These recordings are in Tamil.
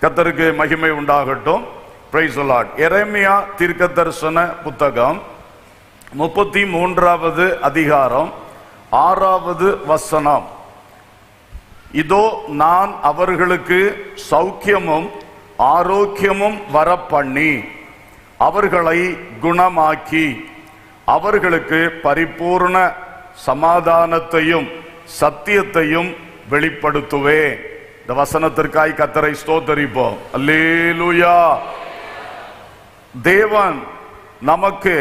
கத்தருக்கு மகிமை உண்டாகட்டும் பிரைஸ் லார்ட் எரேமியா தீர்க்க தரிசன புத்தகம் முப்பத்தி மூன்றாவது அதிகாரம் ஆறாவது வசனம் இதோ நான் அவர்களுக்கு சௌக்கியமும் ஆரோக்கியமும் வரப்பண்ணி அவர்களை குணமாக்கி அவர்களுக்கு பரிபூர்ண சமாதானத்தையும் சத்தியத்தையும் வெளிப்படுத்துவேன் இந்த வசனத்திற்காய் கத்தரை ஸ்தோத்தரிப்போம் அல்லேலூயா தேவன் நமக்கு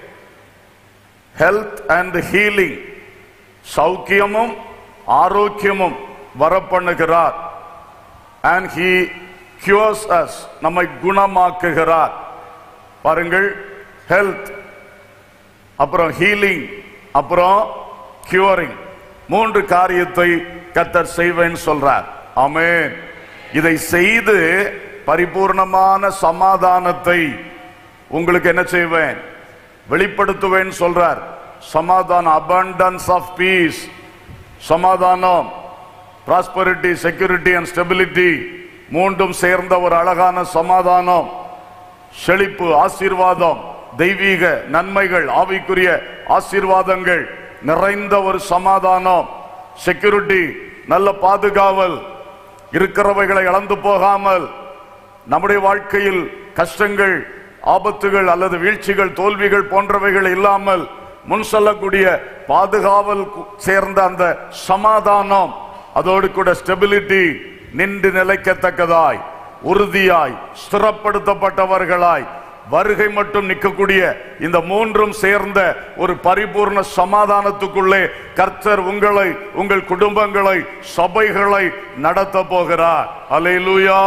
ஹெல்த் அண்ட் ஹீலிங் சௌக்கியமும் ஆரோக்கியமும் வரப்பண்ணுகிறார் அண்ட் ஹீ கியூர்ஸ் அஸ் நம்மை குணமாக்குகிறார் பாருங்கள் ஹெல்த் அப்புறம் ஹீலிங் அப்புறம் கியூரிங் மூன்று காரியத்தை கத்தர் செய்வேன் சொல்றார் ஆமென் இதை செய்து பரிபூர்ணமான சமாதானத்தை உங்களுக்கு என்ன செய்வேன் வெளிப்படுத்துவேன் சொல்றார் சமாதானம் abundance ஆஃப் பீஸ் சமாதானம் ப்ராஸ்பரிட்டி செக்யூரிட்டி அண்ட் ஸ்டெபிலிட்டி மூன்றும் சேர்ந்த ஒரு அழகான சமாதானம் செழிப்பு ஆசீர்வாதம் தெய்வீக நன்மைகள் ஆவிக்குரிய ஆசீர்வாதங்கள் நிறைந்த ஒரு சமாதானம் செக்யூரிட்டி நல்ல பாதுகாவல் இருக்கிறவைகளை இழந்து போகாமல் நம்முடைய வாழ்க்கையில் கஷ்டங்கள் ஆபத்துகள் அல்லது வீழ்ச்சிகள் தோல்விகள் போன்றவைகள் இல்லாமல் முன் செல்லக்கூடிய பாதுகாவல் கு- சேர்ந்த அந்த சமாதானம் அதோடு கூட ஸ்டெபிலிட்டி நின்று நிலைக்கத்தக்கதாய் உறுதியாய் ஸ்திரப்படுத்தப்பட்டவர்களாய் வருகை மட்டும் நிற்கக்கூடிய இந்த மூன்றும் சேர்ந்த ஒரு பரிபூர்ண சமாதானத்துக்குள்ளே கர்த்தர் உங்களை உங்கள் குடும்பங்களை சபைகளை நடத்த போகிறார் அல்லேலூயா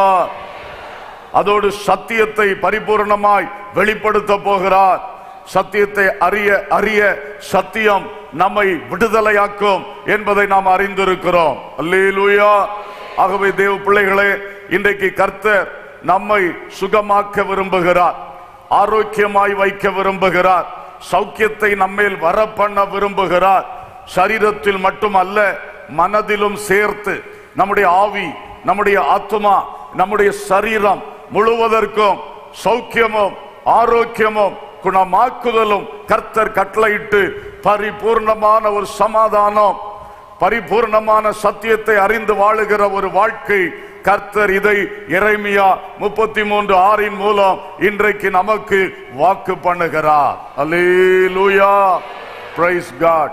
அதோடு சத்தியத்தை பரிபூர்ணமாய் வெளிப்படுத்த போகிறார் சத்தியத்தை அறிய அறிய சத்தியம் நம்மை விடுதலையாக்கும் என்பதை நாம் அறிந்திருக்கிறோம் அல்லேலூயா ஆகவே தேவ பிள்ளைகளே இன்றைக்கு கர்த்தர் நம்மை சுகமாக்க விரும்புகிறார் ஆரோக்கியமாய் வைக்க விரும்புகிறார் சௌக்கியத்தை நம்மேல் வர பண்ண விரும்புகிறார் சரீரத்தில் மட்டுமல்ல மனதிலும் சேர்த்து நம்முடைய ஆவி நம்முடைய ஆத்துமா நம்முடைய சரீரம் முழுவதற்கும் சௌக்கியமும் ஆரோக்கியமும் குணமாக்குதலும் கர்த்தர் கட்டளையிட்டு பரிபூர்ணமான ஒரு சமாதானம் பரிபூர்ணமான சத்தியத்தை அறிந்து வாழுகிற ஒரு வாழ்க்கை கர்த்தர் இதை இறைமையா முப்பத்தி மூன்று ஆறின் மூலம் இன்றைக்கு நமக்கு வாக்கு பண்ணுகிறார் அல்லேலூயா பிரைஸ் காட்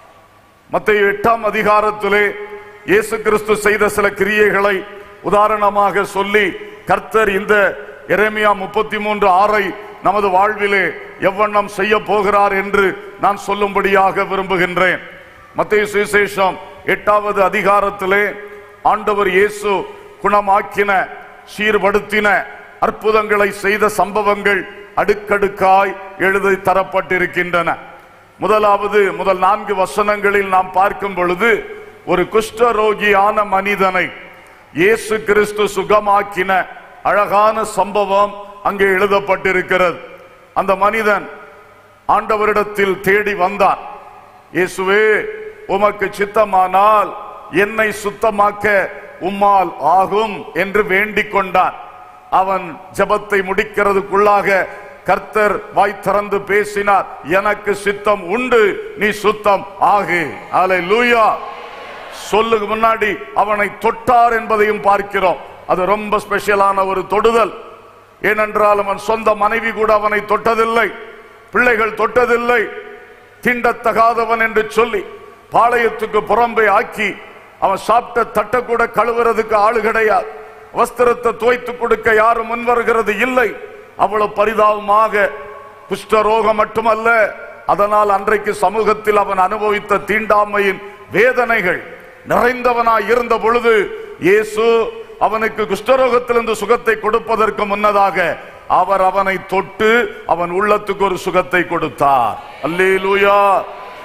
மத்திய எட்டாம் அதிகாரத்திலே இயேசு கிறிஸ்து செய்த சில கிரியைகளை உதாரணமாக சொல்லி கர்த்தர் இந்த எரேமியா முப்பத்தி மூன்று ஆறை நமது வாழ்விலே எவ்வண்ணம் செய்ய போகிறார் என்று நான் சொல்லும்படியாக விரும்புகின்றேன் மத்திய சுவிசேஷம் எட்டாவது அதிகாரத்திலே ஆண்டவர் இயேசு குணமாக்கின சீர்படுத்தின அற்புதங்களை செய்த சம்பவங்கள் அடுக்கடுக்காய் எழுதி தரப்பட்டிருக்கின்றன முதலாவது முதல் நான்கு வசனங்களில் நாம் பார்க்கும் பொழுது ஒரு குஷ்டரோகியான மனிதனை இயேசு கிறிஸ்து சுகமாக்கின அழகான சம்பவம் அங்கே எழுதப்பட்டிருக்கிறது அந்த மனிதன் ஆண்டவரிடத்தில் தேடி வந்தான் இயேசுவே உமக்கு சித்தமானால் என்னை சுத்தமாக்க உம்மால் ஆகும் என்று வேண்டிக் கொண்டான் அவன் ஜெபத்தை முடிக்கிறதுக்குள்ளாக கர்த்தர் வாய் திறந்து பேசினார் எனக்கு சித்தம் உண்டு நீ சுத்தம் ஆகு அலை லூயா சொல்லுக்கு முன்னாடி அவனை தொட்டார் என்பதையும் பார்க்கிறோம் அது ரொம்ப ஸ்பெஷலான ஒரு தொடுதல் ஏனென்றால் அவன் சொந்த மனைவி கூட அவனை தொட்டதில்லை பிள்ளைகள் தொட்டதில்லை தீண்டத்தகாதவன் என்று சொல்லி பாளையத்துக்கு புறம்பே ஆக்கி அவன் சாப்பிட்ட தட்டை கூட கழுவுறதுக்கு ஆளு கிடையாது வஸ்திரத்தை துவைத்து கொடுக்க யாரும் முன் வருகிறது இல்லை அவ்வளவு பரிதாபமாக குஷ்டரோகம் மட்டுமல்ல அதனால் அன்றைக்கு சமூகத்தில் அவன் அனுபவித்த தீண்டாமையின் வேதனைகள் நிறைந்தவனாய் இருந்த பொழுது இயேசு அவனுக்கு குஷ்டரோகத்திலிருந்து சுகத்தை கொடுப்பதற்கு முன்னதாக அவர் அவனை தொட்டு அவன் உள்ளத்துக்கு ஒரு சுகத்தை கொடுத்தார் அல்லேலூயா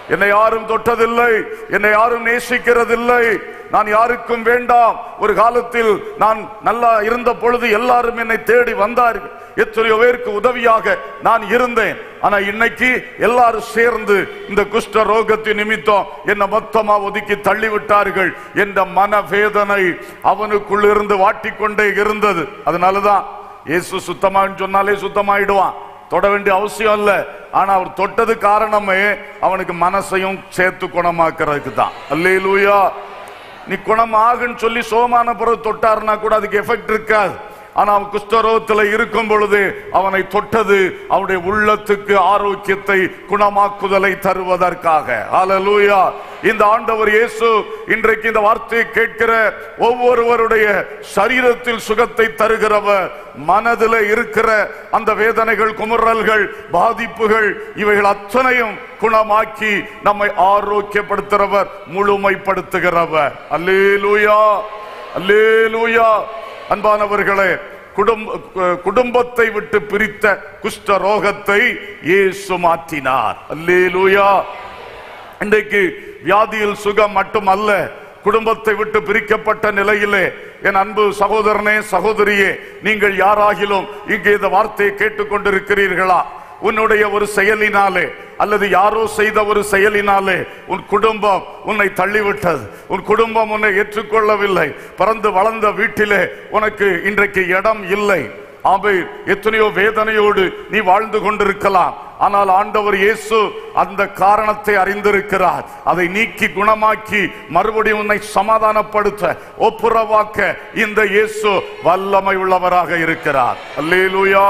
என்னை யாரும் தொட்டதில்லை என்னை யாரும் நேசிக்கிறதில்லை நான் யாருக்கும் வேண்டாம் ஒரு காலத்தில் நான் நல்லா இருந்த பொழுது எல்லாரும் என்னை தேடி வந்தார்கள் எத்தனையோ பேருக்கு உதவியாக நான் இருந்தேன் ஆனா இன்னைக்கு எல்லாரும் சேர்ந்து இந்த குஷ்ட ரோகத்தின் நிமித்தம் என்ன மொத்தமா ஒதுக்கி தள்ளி விட்டார்கள் என்ற மனவேதனை அவனுக்குள் இருந்து வாட்டிக்கொண்டே இருந்தது அதனாலதான் இயேசு சுத்தமான்னு சொன்னாலே சுத்தமாயிடுவான் தொட வேண்டிய அவசியம் இல்ல ஆனா அவர் தொட்டது காரணமே அவனுக்கு மனசையும் சேர்த்து குணமாக்குறதுக்கு தான் அல்லேலூயா நீ குணமாகுன்னு சொல்லி சோமான பிறகு தொட்டாருன்னா கூட அதுக்கு எஃபெக்ட் இருக்காது ஆனா அவன் குஷ்டரோகத்துல இருக்கும் பொழுது அவனை தொட்டது அவனுடைய உள்ளத்துக்கு ஆரோக்கியத்தை குணமாக்குதலை தருவதற்காக ஹalleluya இந்த ஆண்டவர் இயேசு இன்றைக்கு இந்த வார்த்தையை கேட்கிற ஒவ்வொருவருடைய சரீரத்தில் சுகத்தை தருகிறவர் மனதில் இருக்கிற அந்த வேதனைகள் குமுறல்கள் பாதிப்புகள் இவைகள் அத்தனையும் குணமாக்கி நம்மை ஆரோக்கியப்படுத்துகிறவர் முழுமைப்படுத்துகிறவர் அல்லேலூயா அல்லேலூயா அன்பானவர்களே குடும்ப குடும்பத்தை விட்டு பிரித்த குஷ்ட ரோகத்தை இயேசு மாற்றினார் அல்லேலூயா இன்றைக்கு வியாதியில் சுகம் மட்டுமல்ல குடும்பத்தை விட்டு பிரிக்கப்பட்ட நிலையிலே என் அன்பு சகோதரனே சகோதரியே நீங்கள் யாராகிலும் இங்கே இந்த வார்த்தையை கேட்டுக்கொண்டிருக்கிறீர்களா உன்னுடைய ஒரு செயலினாலே அல்லது யாரோ செய்த ஒரு செயலினாலே உன் குடும்பம் உன்னை தள்ளிவிட்டது உன் குடும்பம் உன்னை ஏற்றுக்கொள்ளவில்லை பிறந்து வளர்ந்த வீட்டிலே உனக்கு இன்றைக்கு இடம் இல்லை ஆமை எத்தனையோ வேதனையோடு நீ வாழ்ந்து கொண்டிருக்கலாம் ஆனால் ஆண்டவர் இயேசு அந்த காரணத்தை அறிந்திருக்கிறார் அதை நீக்கி குணமாக்கி மறுபடியும் உன்னை சமாதானப்படுத்த ஒப்புரவாக்க இந்த இயேசு வல்லமை உள்ளவராக இருக்கிறார் அல்லேலூயா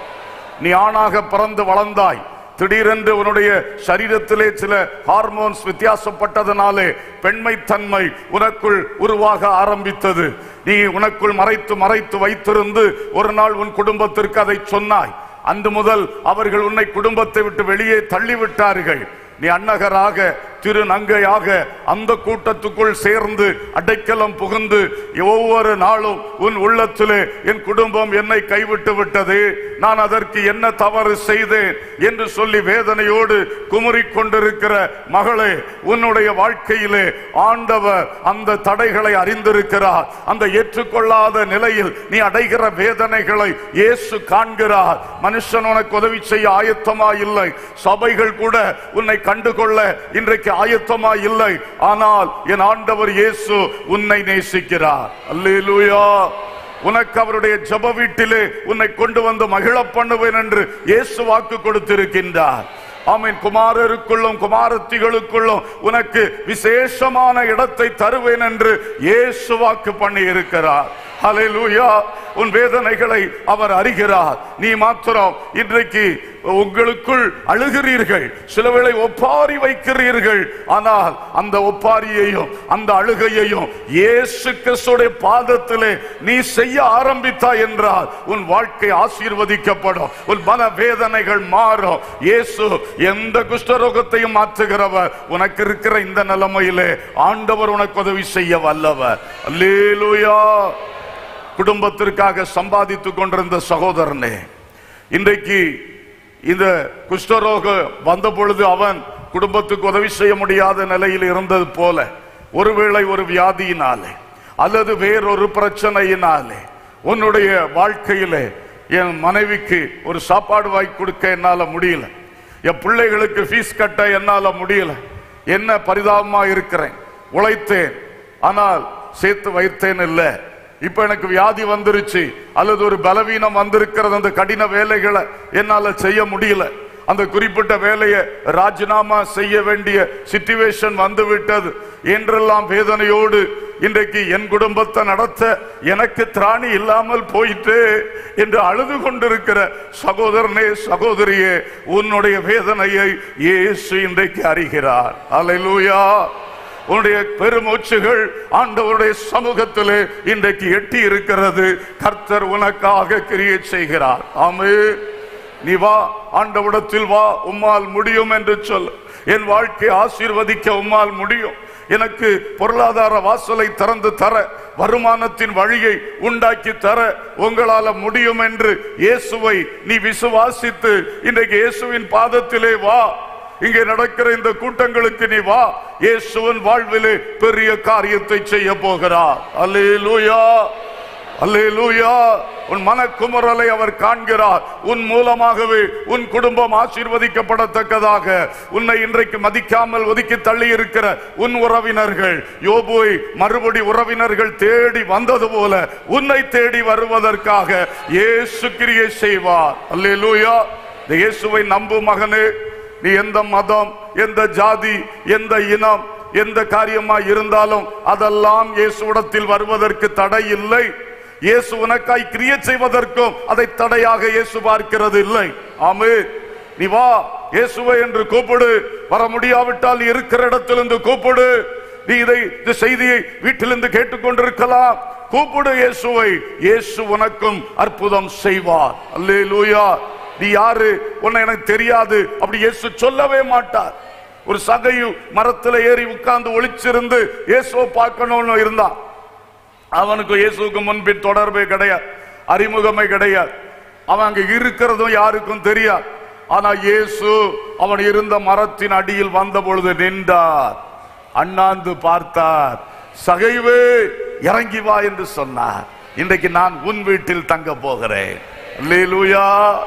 நீ ஆணாக பிறந்து வளர்ந்தாய் திடீரென்று உன்னுடைய சரீரத்திலே சில ஹார்மோன்ஸ் வித்தியாசப்பட்டதனாலே பெண்மைத்தன்மை உனக்குள் உருவாக ஆரம்பித்தது நீ உனக்குள் மறைத்து மறைத்து வைத்திருந்து ஒரு நாள் உன் குடும்பத்திற்கு அதை சொன்னாய் அன்று முதல் அவர்கள் உன்னை குடும்பத்தை விட்டு வெளியே தள்ளிவிட்டார்கள் நீ அன்னகராக திரு நங்கையாக அந்த கூட்டத்துக்குள் சேர்ந்து அடைக்கலம் புகுந்து ஒவ்வொரு நாளும் உன் உள்ளத்திலே என் குடும்பம் என்னை கைவிட்டு விட்டது நான் அதற்கு என்ன தவறு செய்தேன் என்று சொல்லி வேதனையோடு குமுறிக் கொண்டிருக்கிற மகளே உன்னுடைய வாழ்க்கையிலே ஆண்டவர் அந்த தடைகளை அறிந்திருக்கிறார் அந்த ஏற்றுக்கொள்ளாத நிலையில் நீ அடைகிற வேதனைகளை இயேசு காண்கிறார் மனுஷன் உனக்கு உதவி செய்ய ஆயத்தமா இல்லை சபைகள் கூட உன்னை கண்டுகொள்ள இன்றைக்கு ஆயத்தமா இல்லை ஆனால் என் ஆண்டவர் இயேசு உன்னை நேசிக்கிறார் அல்லேலூயா உனக்கு அவருடைய ஜப வீட்டிலே உன்னை கொண்டு வந்து மகிழ பண்ணுவேன் என்று இயேசு வாக்கு கொடுத்திருக்கின்றார் ஆமீன் குமாரருக்குள்ளும் குமாரத்திகளுக்குள்ளும் உனக்கு விசேஷமான இடத்தை தருவேன் என்று இயேசு வாக்கு பண்ணி இருக்கிறார் ஹalleluya உன் வேதனைகளை அவர் அறிகிறார் நீ மாத்திரம் இன்றைக்கு உங்களுக்குள் அழுகிறீர்கள் சிலவேளை ஒப்பாரி வைக்கிறீர்கள் ஆனால் அந்த ஒப்பாரியையும் அந்த அழுகையையும் இயேசு கிறிஸ்துடைய பாதத்திலே நீ செய்ய ஆரம்பித்தாய் என்றால் உன் வாழ்க்கை ஆசீர்வதிக்கப்படும் உன் மன வேதனைகள் மாறும் இயேசு எந்த குஷ்டரோகத்தையும் மாற்றுகிறவர் உனக்கு இருக்கிற இந்த நிலைமையிலே ஆண்டவர் உனக்கு உதவி செய்ய வல்லவர் அல்லேலூயா குடும்பத்திற்காக சம்பாதித்துக் கொண்டிருந்த சகோதரனே இன்றைக்கு இந்த குஷ்டரோகம் வந்த பொழுது அவன் குடும்பத்துக்கு உதவி செய்ய முடியாத நிலையில் இருந்தது போல ஒருவேளை ஒரு வியாதியினாலே அல்லது வேறொரு பிரச்சனையினாலே உன்னுடைய வாழ்க்கையிலே என் மனைவிக்கு ஒரு சாப்பாடு வாங்கி கொடுக்க என்னால முடியல என் பிள்ளைகளுக்கு ஃபீஸ் கட்ட என்னால முடியல என்ன பரிதாபமா இருக்கிறேன் உழைத்தேன் ஆனால் சேர்த்து வைத்தேன் இல்லை இப்ப எனக்கு வியாதி வந்துருச்சு அல்லது ஒரு பலவீனம் வந்திருக்கிறது அந்த கடின வேலைகளை என்னால செய்ய முடியல அந்த குறிப்பிட்ட வேலையை ராஜினாமா செய்ய வேண்டிய சிச்சுவேஷன் வந்து விட்டது என்றெல்லாம் வேதனையோடு இன்றைக்கு என் குடும்பத்தை நடத்த எனக்கு திராணி இல்லாமல் போயிட்டு என்று அழுது கொண்டிருக்கிற சகோதரனே சகோதரியே உன்னுடைய வேதனையை இயேசு இன்றைக்கு அறிகிறார் அல்லேலூயா உன்னுடைய பெருமூச்சுகள் ஆண்டவருடைய சமூகத்திலே இன்றைக்கு எட்டி இருக்கிறது கர்த்தர் உனக்காக கிரியை செய்கிறார் ஆமே நீ வா ஆண்டவிடத்தில் வா உம்மால் முடியும் என்று சொல் என் வாழ்க்கை ஆசீர்வதிக்க உம்மால் முடியும் எனக்கு பொருளாதார வாசலை திறந்து தர வருமானத்தின் வழியை உண்டாக்கி தர உங்களால முடியும் என்று இயேசுவை நீ விசுவாசித்து இன்றைக்கு இயேசுவின் பாதத்திலே வா இங்கே நடக்கிற இந்த கூட்டங்களுக்கு நீ வா இயேசுவன் வாழ்விலே பெரிய காரியத்தை செய்ய போகிறார் அல்லேலூயா அல்லேலூயா உன் மனக்குமுறலை அவர் காண்கிறார் உன் மூலமாகவே உன் குடும்பம் ஆசீர்வதிக்கப்படத்தக்கதாக உன்னை இன்றைக்கு மதிக்காமல் ஒதுக்கி தள்ளி இருக்கிற உன் உறவினர்கள் யோபுவை மறுபடி உறவினர்கள் தேடி வந்தது போல உன்னை தேடி வருவதற்காக இயேசு கிரியை செய்வார் அல்லேலூயா இந்த இயேசுவை நம்பு மகனே நீ எந்த மதம் எந்த ஜாதி எந்த இனம் எந்த காரியமா இருந்தாலும் அதெல்லாம் இயேசுவிடத்தில் வருவதற்கு தடை இல்லை இயேசு உனக்காய் கிரியை செய்வதற்கும் அதை தடையாக இயேசு பார்க்கிறது இல்லை ஆமே நீ வா இயேசுவை என்று கூப்பிடு வர முடியாவிட்டால் இருக்கிற இடத்திலிருந்து கூப்பிடு நீ இதை இந்த செய்தியை வீட்டிலிருந்து கேட்டுக்கொண்டிருக்கலாம் கூப்பிடு இயேசுவை இயேசு உனக்கும் அற்புதம் செய்வார் அல்லேலூயா நீ யாரு உன்னை எனக்கு தெரியாது அப்படி இயேசு சொல்லவே மாட்டார் ஒரு சகையு மரத்துல ஏறி உட்கார்ந்து ஒளிச்சிருந்து இயேசுவை பார்க்கணும்னு இருந்தான் அவனுக்கு இயேசுக்கு முன்பின் தொடர்பே கிடையாது அறிமுகமே கிடையாது அவன் அங்க இருக்கிறதும் யாருக்கும் தெரியாது ஆனா இயேசு அவன் இருந்த மரத்தின் அடியில் வந்த பொழுது நின்றார் அண்ணாந்து பார்த்தார் சகைவே இறங்கி வா என்று சொன்னார் இன்றைக்கு நான் உன் வீட்டில் தங்க போகிறேன் அல்லேலூயா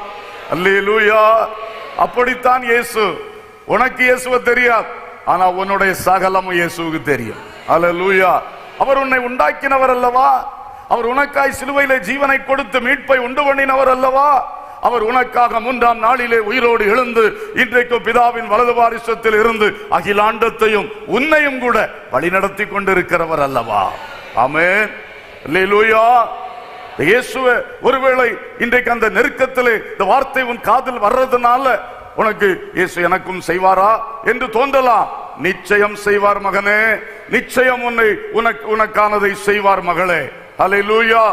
அல்லேலூயா அப்படித்தான் இயேசு உனக்கு இயேசுவ தெரியாது ஆனா உன்னுடைய சகலமும் இயேசுவுக்கு தெரியும் அல்லேலூயா அவர் உன்னை உண்டாக்கினவர் அல்லவா அவர் உனக்காய் சிலுவையிலே ஜீவனை கொடுத்து மீட்பை உண்டு பண்ணினவர் அல்லவா அவர் உனக்காக மூன்றாம் நாளிலே உயிரோடு எழுந்து இன்றைக்கு பிதாவின் வலது வாரிசத்தில் இருந்து அகிலாண்டத்தையும் உன்னையும் கூட வழிநடத்தி கொண்டிருக்கிறவர் அல்லவா ஆமென் அல்லேலூயா இயேசுவே ஒருவேளை இன்றைக்கு அந்த நெருக்கத்திலே இந்த வார்த்தை உன் காதில் வர்றதுனால உனக்கு இயேசு எனக்கும் செய்வாரா என்று தோன்றலாம் நிச்சயம் செய்வார் மகனே நிச்சயம் உன்னை உனக்கு உனக்கானதை செய்வார் மகளே அல்லேலூயா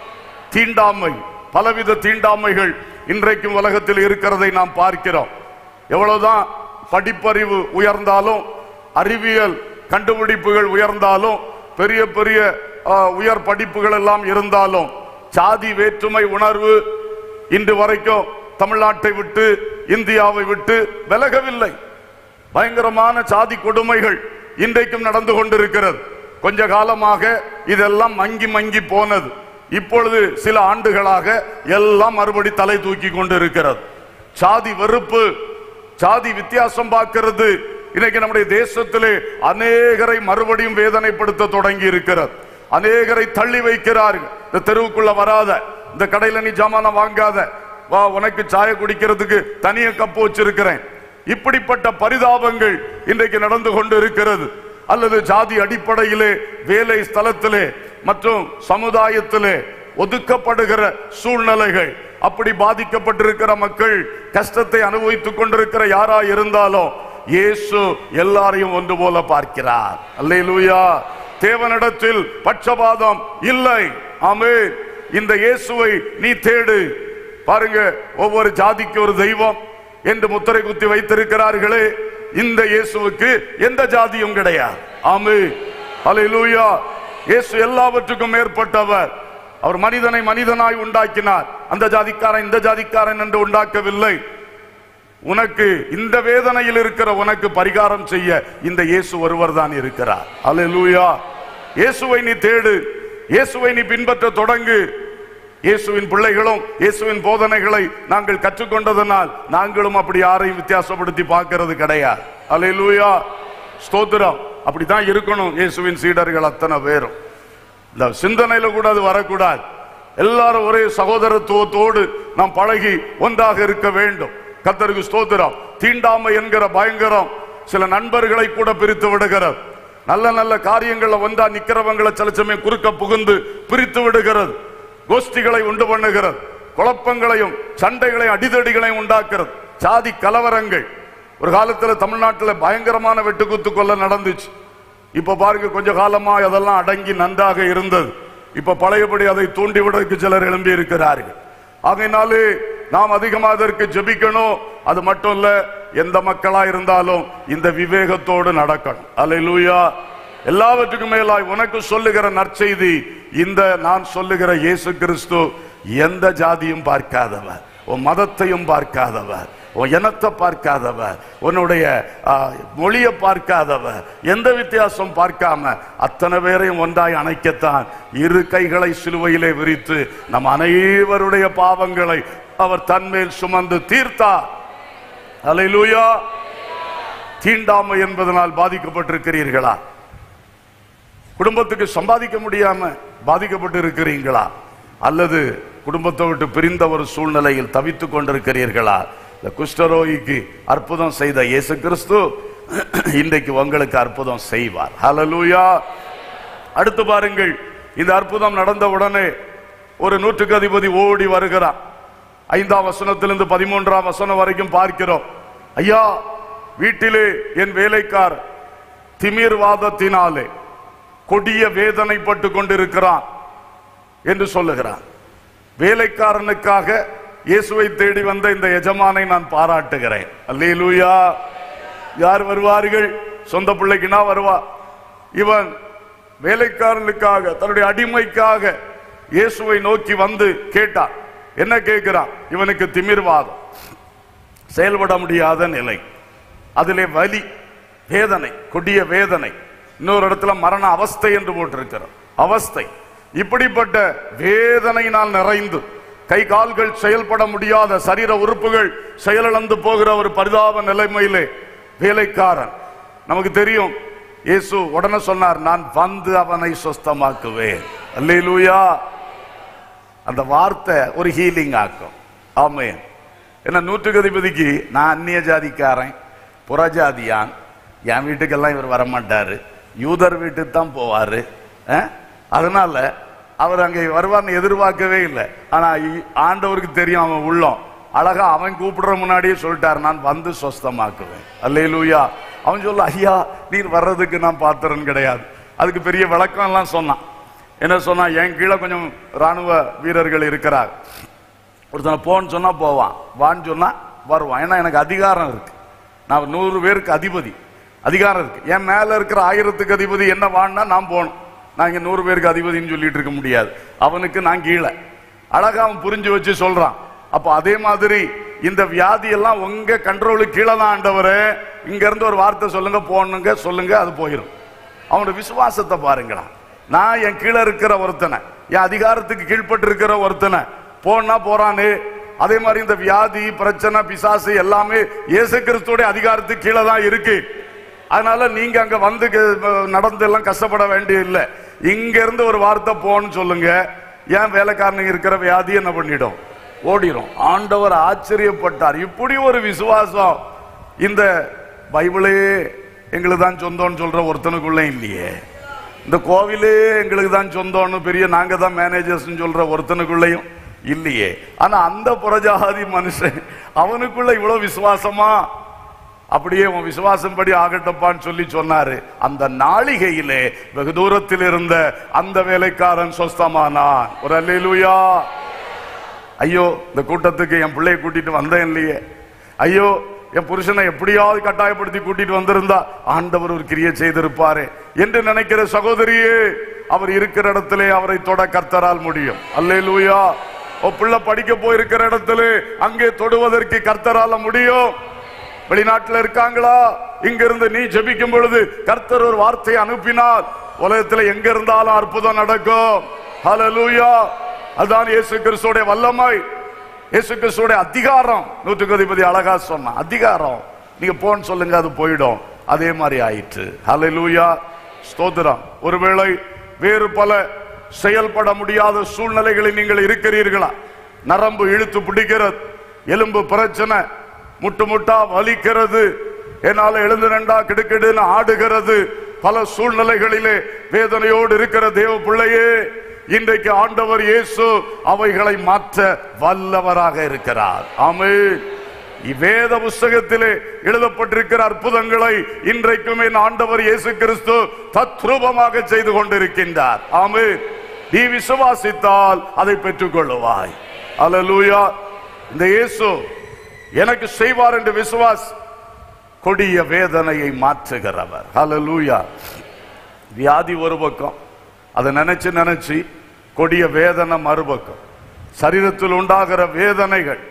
தீண்டாமை பலவித தீண்டாமைகள் இன்றைக்கும் உலகத்தில் இருக்கிறதை நாம் பார்க்கிறோம் எவ்வளவுதான் படிப்பறிவு உயர்ந்தாலும் அறிவியல் கண்டுபிடிப்புகள் உயர்ந்தாலும் பெரிய பெரிய ஆ, உயர் படிப்புகள் எல்லாம் இருந்தாலும் சாதி வேற்றுமை உணர்வு இன்று வரைக்கும் தமிழ்நாட்டை விட்டு இந்தியாவை விட்டு விலகவில்லை பயங்கரமான சாதி கொடுமைகள் இன்றைக்கும் நடந்து கொண்டிருக்கிறது கொஞ்ச காலமாக இதெல்லாம் மங்கி மங்கி போனது இப்பொழுது சில ஆண்டுகளாக எல்லாம் மறுபடி தலை தூக்கி கொண்டிருக்கிறது சாதி வெறுப்பு சாதி வித்தியாசம் பார்க்கிறது இன்னைக்கு நம்முடைய தேசத்திலே அநேகரை மறுபடியும் வேதனைப்படுத்த தொடங்கி இருக்கிறது அநேகரை தள்ளி வைக்கிறார்கள் இந்த தெருவுக்குள்ள வராத இந்த கடையில நீ ஜாமானம் வாங்காத வா உனக்கு சாய குடிக்கிறதுக்கு தனிய கப்பு வச்சிருக்கிறேன் இப்படிப்பட்ட பரிதாபங்கள் இன்றைக்கு நடந்து கொண்டு இருக்கிறது அல்லது ஜாதி அடிப்படையிலே வேலை ஸ்தலத்திலே மற்றும் சமுதாயத்திலே ஒதுக்கப்படுகிற சூழ்நிலைகள் அப்படி பாதிக்கப்பட்டிருக்கிற மக்கள் கஷ்டத்தை அனுபவித்துக் கொண்டிருக்கிற யாரா இருந்தாலும் இயேசு எல்லாரையும் ஒன்று போல பார்க்கிறார் அல்லேலூயா தேவனிடத்தில் பட்சபாதம் இல்லை ஆமே இந்த இயேசுவை நீ தேடு பாருங்க ஒவ்வொரு ஜாதிக்கு ஒரு தெய்வம் என்று முத்திரை குத்தி வைத்திருக்கிறார்களே இந்த இயேசுவுக்கு எந்த ஜாதியும் கிடையாது ஆமே அல்லேலூயா இயேசு எல்லாவற்றுக்கும் மேற்பட்டவர் அவர் மனிதனை மனிதனாய் உண்டாக்கினார் அந்த ஜாதிக்காரன் இந்த ஜாதிக்காரன் என்று உண்டாக்கவில்லை உனக்கு இந்த வேதனையில் இருக்கிற உனக்கு பரிகாரம் செய்ய இந்த இயேசு ஒருவர் தான் இருக்கிறார் அல்லேலூயா இயேசுவை நீ தேடு இயேசுவை நீ பின்பற்ற தொடங்கு இயேசுவின் பிள்ளைகளும் இயேசுவின் போதனைகளை நாங்கள் கற்றுக்கொண்டதனால் நாங்களும் அப்படி யாரையும் வித்தியாசப்படுத்தி பார்க்கிறது கிடையாது அல்லேலூயா ஸ்தோத்திரம் அப்படித்தான் இருக்கணும் இயேசுவின் சீடர்கள் அத்தனை பேரும் இந்த சிந்தனையில கூட அது வரக்கூடாது எல்லாரும் ஒரே சகோதரத்துவத்தோடு நாம் பழகி ஒன்றாக இருக்க வேண்டும் கத்தருக்கு ஸ்தோத்திரம் தீண்டாமை என்கிற பயங்கரம் சில நண்பர்களை கூட பிரித்து விடுகிறது நல்ல நல்ல காரியங்கள்ல ஒன்றா நிக்கிறவங்களை சில சமயம் குறுக்க புகுந்து பிரித்து விடுகிறது கோஷ்டிகளை உண்டு பண்ணுகிறது குழப்பங்களையும் சண்டைகளையும் அடிதடிகளையும் உண்டாக்குறது சாதி கலவரங்கள் ஒரு காலத்துல தமிழ்நாட்டுல பயங்கரமான வெட்டுக்குத்து கொள்ள நடந்துச்சு இப்ப பாருங்க கொஞ்ச காலமா அதெல்லாம் அடங்கி நன்றாக இருந்தது இப்ப பழையபடி அதை தூண்டிவிடற்கு சிலர் எழும்பி இருக்கிறார்கள் ஆகையினாலே நாம் அதிகமா அதற்கு ஜெபிக்கணும் அது மட்டும் இல்ல எந்த மக்களா இருந்தாலும் இந்த விவேகத்தோடு நடக்கணும் அல்லேலூயா எல்லாவற்றுக்கும் மேலாய் உனக்கு சொல்லுகிற நற்செய்தி இந்த நான் சொல்லுகிற இயேசு கிறிஸ்து எந்த ஜாதியும் பார்க்காதவர் உன் மதத்தையும் பார்க்காதவர் உன் இனத்தை பார்க்காதவர் உன்னுடைய ஆ, மொழியை பார்க்காதவர் எந்த வித்தியாசம் பார்க்காம அத்தனை பேரையும் ஒன்றாய் அணைக்கத்தான் இரு கைகளை சிலுவையிலே விரித்து நம் அனைவருடைய பாவங்களை அவர் தன்மேல் சுமந்து தீர்த்தார் அல்லேலூயா தீண்டாமை என்பதனால் பாதிக்கப்பட்டிருக்கிறீர்களா குடும்பத்துக்கு சம்பாதிக்க முடியாம பாதிக்கப்பட்டு இருக்கிறீங்களா அல்லது குடும்பத்தை விட்டு பிரிந்த ஒரு சூழ்நிலையில் தவித்துக் கொண்டிருக்கிறீர்களா இந்த குஷ்டரோகிக்கு அற்புதம் செய்த இயேசு கிறிஸ்து இன்றைக்கு உங்களுக்கு அற்புதம் செய்வார் ஹalleluya அடுத்து பாருங்கள் இந்த அற்புதம் நடந்த உடனே ஒரு நூற்றுக்கு அதிபதி ஓடி வருகிறான் ஐந்தாம் வசனத்திலிருந்து பதிமூன்றாம் வசனம் வரைக்கும் பார்க்கிறோம் ஐயா வீட்டிலே என் வேலைக்கார் திமிர்வாதத்தினாலே கொடிய வேதனைப்பட்டு கொண்டிருக்கிறான் என்று சொல்லுகிறான் வேலைக்காரனுக்காக இயேசுவை தேடி வந்த இந்த எஜமானை நான் பாராட்டுகிறேன் அல்லேலூயா யார் வருவார்கள் சொந்த பிள்ளைக்குனா வருவா இவன் வேலைக்காரனுக்காக தன்னுடைய அடிமைக்காக இயேசுவை நோக்கி வந்து கேட்டான் என்ன கேட்கிறான் இவனுக்கு திமிர்வாதம் செயல்பட முடியாத நிலை அதிலே வலி வேதனை கொடிய வேதனை இன்னொரு இடத்துல மரண அவஸ்தை என்று போட்டிருக்கிறார் அவஸ்தை இப்படிப்பட்ட வேதனையினால் நிறைந்து கை கால்கள் செயல்பட முடியாத சரீர உறுப்புகள் செயலிழந்து போகிற ஒரு பரிதாப நிலைமையிலே வேலைக்காரன் நமக்கு தெரியும் இயேசு உடனே சொன்னார் நான் வந்து அவனை சுஸ்தமாக்குவேன் அல்லேலூயா அந்த வார்த்தை ஒரு ஹீலிங் ஆக்கும் ஆமென் என்ன நூற்றுக்கு அதிபதிக்கு நான் அந்நிய ஜாதிக்காரன் புறஜாதியான் என் வீட்டுக்கெல்லாம் இவர் வரமாட்டாரு யூதர் வீட்டுக்கு தான் போவாரு அஹ்? அதனால அவர் அங்கே வருவார்னு எதிர்பார்க்கவே இல்லை ஆனா இ- ஆண்டவருக்கு தெரியும் அவன் உள்ளம் அழகா அவன் கூப்பிடுற முன்னாடியே சொல்லிட்டார் நான் வந்து சொஸ்தமாக்குவேன் அல்லேலூயா அவன் சொல்ல ஐயா நீர் வர்றதுக்கு நான் பாத்திரன் கிடையாது அதுக்கு பெரிய விளக்கம் எல்லாம் சொன்னான் என்ன சொன்னா என் கீழே கொஞ்சம் ராணுவ வீரர்கள் இருக்கிறார் ஒருத்தனை போன்னு சொன்னா போவான் வான்னு சொன்னா வருவான் ஏன்னா எனக்கு அதிகாரம் இருக்கு நான் நூறு பேருக்கு அதிபதி அதிகாரம் இருக்கு என் மேல இருக்கிற ஆயிரத்துக்கு அதிபதி என்ன வான்னா நான் போகணும் நான் இங்க நூறு பேருக்கு அதிபதின்னு சொல்லிட்டு இருக்க முடியாது அவனுக்கு நான் கீழே அழகா அவன் புரிஞ்சு வச்சு சொல்றான் அப்போ அதே மாதிரி இந்த வியாதி எல்லாம் உங்க கண்ட்ரோலுக்கு கீழே தான் ஆண்டவரே இங்க இருந்து ஒரு வார்த்தை சொல்லுங்க போனுங்க சொல்லுங்க அது போயிடும் அவனோட விசுவாசத்தை பாருங்களா நான் என் கீழே இருக்கிற ஒருத்தனை என் அதிகாரத்துக்கு கீழ்ப்பட்டு இருக்கிற ஒருத்தனை போனா போறானே அதே மாதிரி இந்த வியாதி பிரச்சனை பிசாசு எல்லாமே இயேசு கிறிஸ்துவோட அதிகாரத்துக்கு கீழே தான் இருக்கு அதனால நீங்க அங்க வந்து க- நடந்து எல்லாம் கஷ்டப்பட வேண்டிய இல்லை இங்க இருந்து ஒரு வார்த்தை போன்னு சொல்லுங்க ஏன் வேலைக்காரனுங்க இருக்கிற வியாதி என்ன பண்ணிடும் ஓடிரும் ஆண்டவர் ஆச்சரியப்பட்டார் இப்படி ஒரு விசுவாசம் இந்த பைபிளே எங்களுக்கு தான் சொந்தம்னு சொல்ற ஒருத்தனுக்குள்ள இல்லையே இந்த கோவிலே எங்களுக்கு தான் சொந்தம்னு பெரிய நாங்க தான் மேனேஜர்ஸ் சொல்ற ஒருத்தனுக்குள்ளேயும் இல்லையே ஆனா அந்த புறஜாதி மனுஷன் அவனுக்குள்ள இவ்வளவு விசுவாசமா அப்படியே உன் விசுவாசம் படி ஆகட்டப்பான்னு சொல்லி சொன்னாரு அந்த நாளிகையிலே வெகு தூரத்தில் இருந்த அந்த வேலைக்காரன் சொஸ்தமானான் ஒரு அல்லேலூயா ஐயோ இந்த கூட்டத்துக்கு என் பிள்ளைய கூட்டிட்டு வந்தேன் இல்லையே ஐயோ என் புருஷனை எப்படியாவது கட்டாயப்படுத்தி கூட்டிட்டு வந்திருந்தா ஆண்டவர் ஒரு கிரியை செய்திருப்பாரே என்று நினைக்கிற சகோதரியே அவர் இருக்கிற இடத்திலே அவரை தொட கர்த்தரால் முடியும் அல்லேலூயா ஓ பிள்ளை படிக்க போயிருக்கிற இடத்திலே அங்கே தொடுவதற்கு கர்த்தரால முடியும் வெளிநாட்டுல இருக்காங்களா இங்க இருந்து நீ ஜெபிக்கும் பொழுது கர்த்தர் ஒரு வார்த்தையை அனுப்பினால் உலகத்துல எங்க இருந்தாலும் அற்புதம் நடக்கும் ஹalleluya அதான் இயேசு கிறிஸ்துவோட வல்லமை இயேசு கிறிஸ்துவோட அதிகாரம் நூற்றுக்கு அதிபதி அழகா சொன்னான் அதிகாரம் நீங்க போன்னு சொல்லுங்க அது போயிடும் அதே மாதிரி ஆயிற்று ஹalleluya ஸ்தோத்திரம் ஒருவேளை வேறு பல செயல்பட முடியாத சூழ்நிலைகளில் நீங்கள் இருக்கிறீர்களா நரம்பு இழுத்து பிடிக்கிறது எலும்பு பிரச்சனை முட்டு முட்டா வலிக்கிறது என்னால எழுந்து ரெண்டா கிடுக்கிடுன்னு ஆடுகிறது பல சூழ்நிலைகளிலே வேதனையோடு இருக்கிற தேவ பிள்ளையே இன்றைக்கு ஆண்டவர் இயேசு அவைகளை மாற்ற வல்லவராக இருக்கிறார் ஆமென் இவ்வேத புஸ்தகத்திலே எழுதப்பட்டிருக்கிற அற்புதங்களை இன்றைக்கும் என் ஆண்டவர் இயேசு கிறிஸ்து தத்ரூபமாக செய்து கொண்டிருக்கின்றார் ஆமென் நீ விசுவாசித்தால் அதை பெற்றுக் கொள்ளுவாய் அல்லேலூயா இந்த இயேசு எனக்கு செய்வார் என்று விசுவாஸ் கொடிய வேதனையை மாற்றுகிறவர் ஹalleluya வியாதி ஒரு பக்கம் அதை நினைச்சு நினைச்சு கொடிய வேதனை மறுபக்கம் சரீரத்தில் உண்டாகிற வேதனைகள்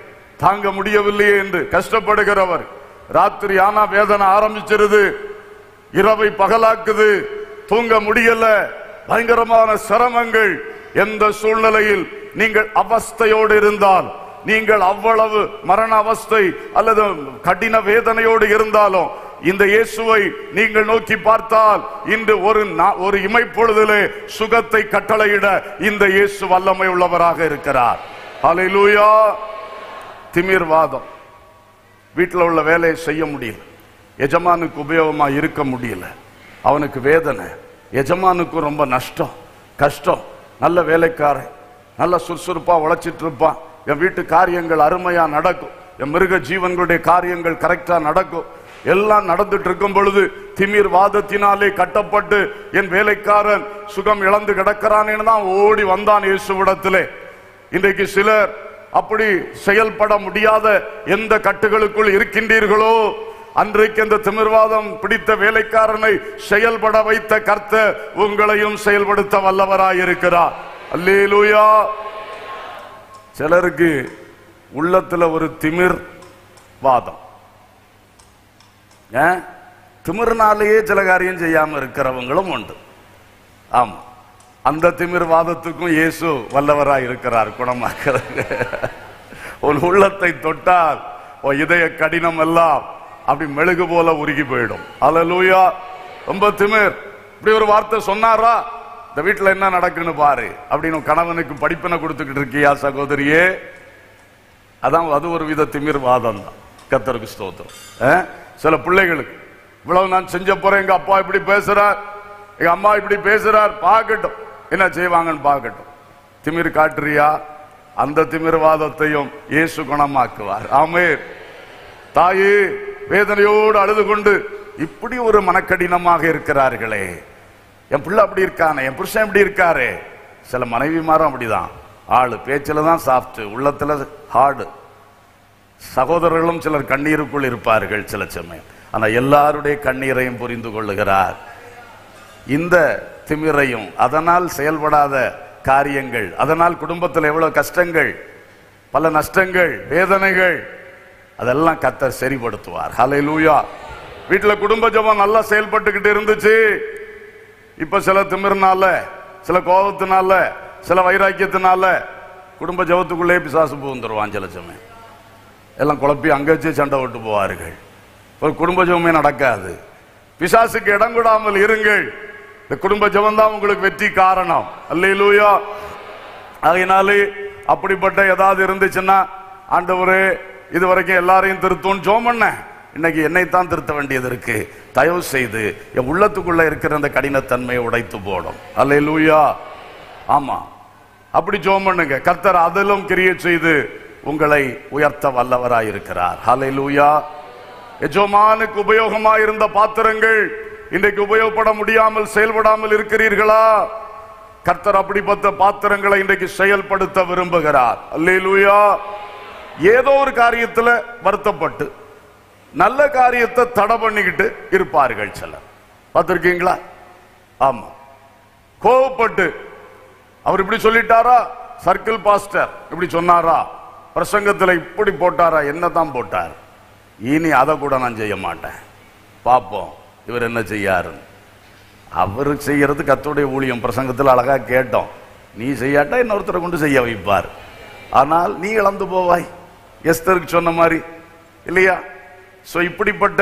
தாங்க முடியவில்லையே என்று கஷ்டப்படுகிறவர் ராத்திரி ஆனா வேதனை ஆரம்பிச்சிருது இரவை பகலாக்குது தூங்க முடியல பயங்கரமான சிரமங்கள் எந்த சூழ்நிலையில் நீங்கள் அவஸ்தையோடு இருந்தால் நீங்கள் அவ்வளவு மரண அவஸ்தை அல்லது கடின வேதனையோடு இருந்தாலும் இந்த இயேசுவை நீங்கள் நோக்கி பார்த்தால் இன்று ஒரு நா- ஒரு இமைப்பொழுதிலே சுகத்தை கட்டளையிட இந்த இயேசு வல்லமை உள்ளவராக இருக்கிறார் ஹalleluya திமிர்வாதம் வீட்டில் உள்ள வேலையை செய்ய முடியல எஜமானுக்கு உபயோகமா இருக்க முடியல அவனுக்கு வேதனை எஜமானுக்கும் ரொம்ப நஷ்டம் கஷ்டம் நல்ல வேலைக்காரன் நல்ல சுறுசுறுப்பா உழைச்சிட்டு இருப்பான் என் வீட்டு காரியங்கள் அருமையா நடக்கும் என் மிருக ஜீவன்களுடைய காரியங்கள் கரெக்டா நடக்கும் எல்லாம் நடந்துட்டு இருக்கும் பொழுது திமிர் வாதத்தினாலே கட்டப்பட்டு என் வேலைக்காரன் சுகம் இழந்து கிடக்கிறானேன்னு தான் ஓடி வந்தான் இயேசுவிடத்திலே இன்றைக்கு சிலர் அப்படி செயல்பட முடியாத எந்த கட்டுகளுக்குள் இருக்கின்றீர்களோ அன்றைக்கு அந்த திமிர்வாதம் பிடித்த வேலைக்காரனை செயல்பட வைத்த கர்த்தர் உங்களையும் செயல்படுத்த வல்லவராய் இருக்கிறார் அல்லேலூயா சிலருக்கு உள்ளத்துல ஒரு திமிர் வாதம் ஏன் திமிர்னாலேயே சில காரியம் செய்யாம இருக்கிறவங்களும் உண்டு ஆமா அந்த திமிர் வாதத்துக்கும் இயேசு வல்லவராய் இருக்கிறார் குணமாக்குறது உன் உள்ளத்தை தொட்டால் உன் இதய கடினம் எல்லாம் அப்படி மெழுகு போல உருகி போயிடும் அல்லேலூயா ரொம்ப திமிர் இப்படி ஒரு வார்த்தை சொன்னாரா இந்த வீட்டுல என்ன நடக்குன்னு பாரு அப்படின்னு உன் கணவனுக்கு படிப்பினை கொடுத்துக்கிட்டு இருக்கியா சகோதரியே அதான் அது ஒரு வித திமிர் வாதம் தான் கத்தருக்கு ஸ்தோத்திரம் அஹ்? சில பிள்ளைகளுக்கு இவ்வளவு நான் செஞ்ச போறேன் எங்க அப்பா இப்படி பேசுறார் எங்க அம்மா இப்படி பேசுறார் பார்க்கட்டும் என்ன செய்வாங்கன்னு பார்க்கட்டும் திமிர் காட்டுறியா அந்த திமிர்வாதத்தையும் இயேசு குணமாக்குவார் ஆமே தாயே வேதனையோடு அழுது கொண்டு இப்படி ஒரு மனக்கடினமாக இருக்கிறார்களே என் பிள்ளை அப்படி இருக்கானே என் புருஷன் இப்படி இருக்காரே சில மனைவிமாரும் அப்படிதான் ஆளு பேச்சில தான் சாஃப்ட் உள்ளத்துல ஹார்டு சகோதரர்களும் சிலர் கண்ணீருக்குள் இருப்பார்கள் சில சமயம் ஆனா எல்லாருடைய கண்ணீரையும் புரிந்து கொள்ளுகிறார் இந்த திமிரையும் அதனால் செயல்படாத காரியங்கள் அதனால் குடும்பத்தில் எவ்வளவு கஷ்டங்கள் பல நஷ்டங்கள் வேதனைகள் அதெல்லாம் கத்தர் சரிப்படுத்துவார் ஹalleluya வீட்டுல குடும்ப ஜெபம் நல்லா செயல்பட்டுக்கிட்டு இருந்துச்சு இப்ப சில திமிர்னால சில கோபத்தினால சில வைராக்கியத்தினால குடும்ப ஜெபத்துக்குள்ளே பிசாசு புகுந்துருவான் சில சமயம் எல்லாம் குழப்பி அங்க வச்சு சண்டை விட்டு போவார்கள் ஒரு குடும்ப ஜெபமே நடக்காது பிசாசுக்கு இடம் கொடாமல் இருங்கள் இந்த குடும்ப ஜெபம் தான் உங்களுக்கு வெற்றி காரணம் அல்லேலூயா அதனாலே அப்படிப்பட்ட ஏதாவது இருந்துச்சுன்னா ஆண்டவரே இது வரைக்கும் எல்லாரையும் திருத்தும் ஜோம் பண்ண இன்னைக்கு என்னைத்தான் திருத்த வேண்டியது இருக்கு தயவு செய்து என் உள்ளத்துக்குள்ள இருக்கிற அந்த கடினத்தன்மையை உடைத்து போடும் அல்லேலூயா ஆமா அப்படி ஜோம் பண்ணுங்க கர்த்தர் அதிலும் கிரிய செய்து உங்களை உயர்த்த வல்லவராய் இருக்கிறார் ஹalleluya எஜமானுக்கு உபயோகமா இருந்த பாத்திரங்கள் இன்றைக்கு உபயோகப்பட முடியாமல் செயல்படாமல் இருக்கிறீர்களா கர்த்தர் அப்படிப்பட்ட பாத்திரங்களை இன்றைக்கு செயல்படுத்த விரும்புகிறார் அல்லேலூயா ஏதோ ஒரு காரியத்துல வருத்தப்பட்டு நல்ல காரியத்தை தடை பண்ணிக்கிட்டு இருப்பார்கள் சிலர் பார்த்திருக்கீங்களா ஆமா கோவப்பட்டு அவர் இப்படி சொல்லிட்டாரா சர்க்கிள் பாஸ்டர் இப்படி சொன்னாரா பிரசங்கத்துல இப்படி போட்டாரா என்னதான் போட்டார் இனி அதை கூட நான் செய்ய மாட்டேன் பார்ப்போம் இவர் என்ன செய்யாருன்னு அவர் செய்யறது கத்தோடைய ஊழியம் பிரசங்கத்தில் அழகா கேட்டோம் நீ செய்யாட்டா இன்னொருத்தரை கொண்டு செய்ய வைப்பார் ஆனால் நீ இழந்து போவாய் எஸ்தருக்கு சொன்ன மாதிரி இல்லையா சோ இப்படிப்பட்ட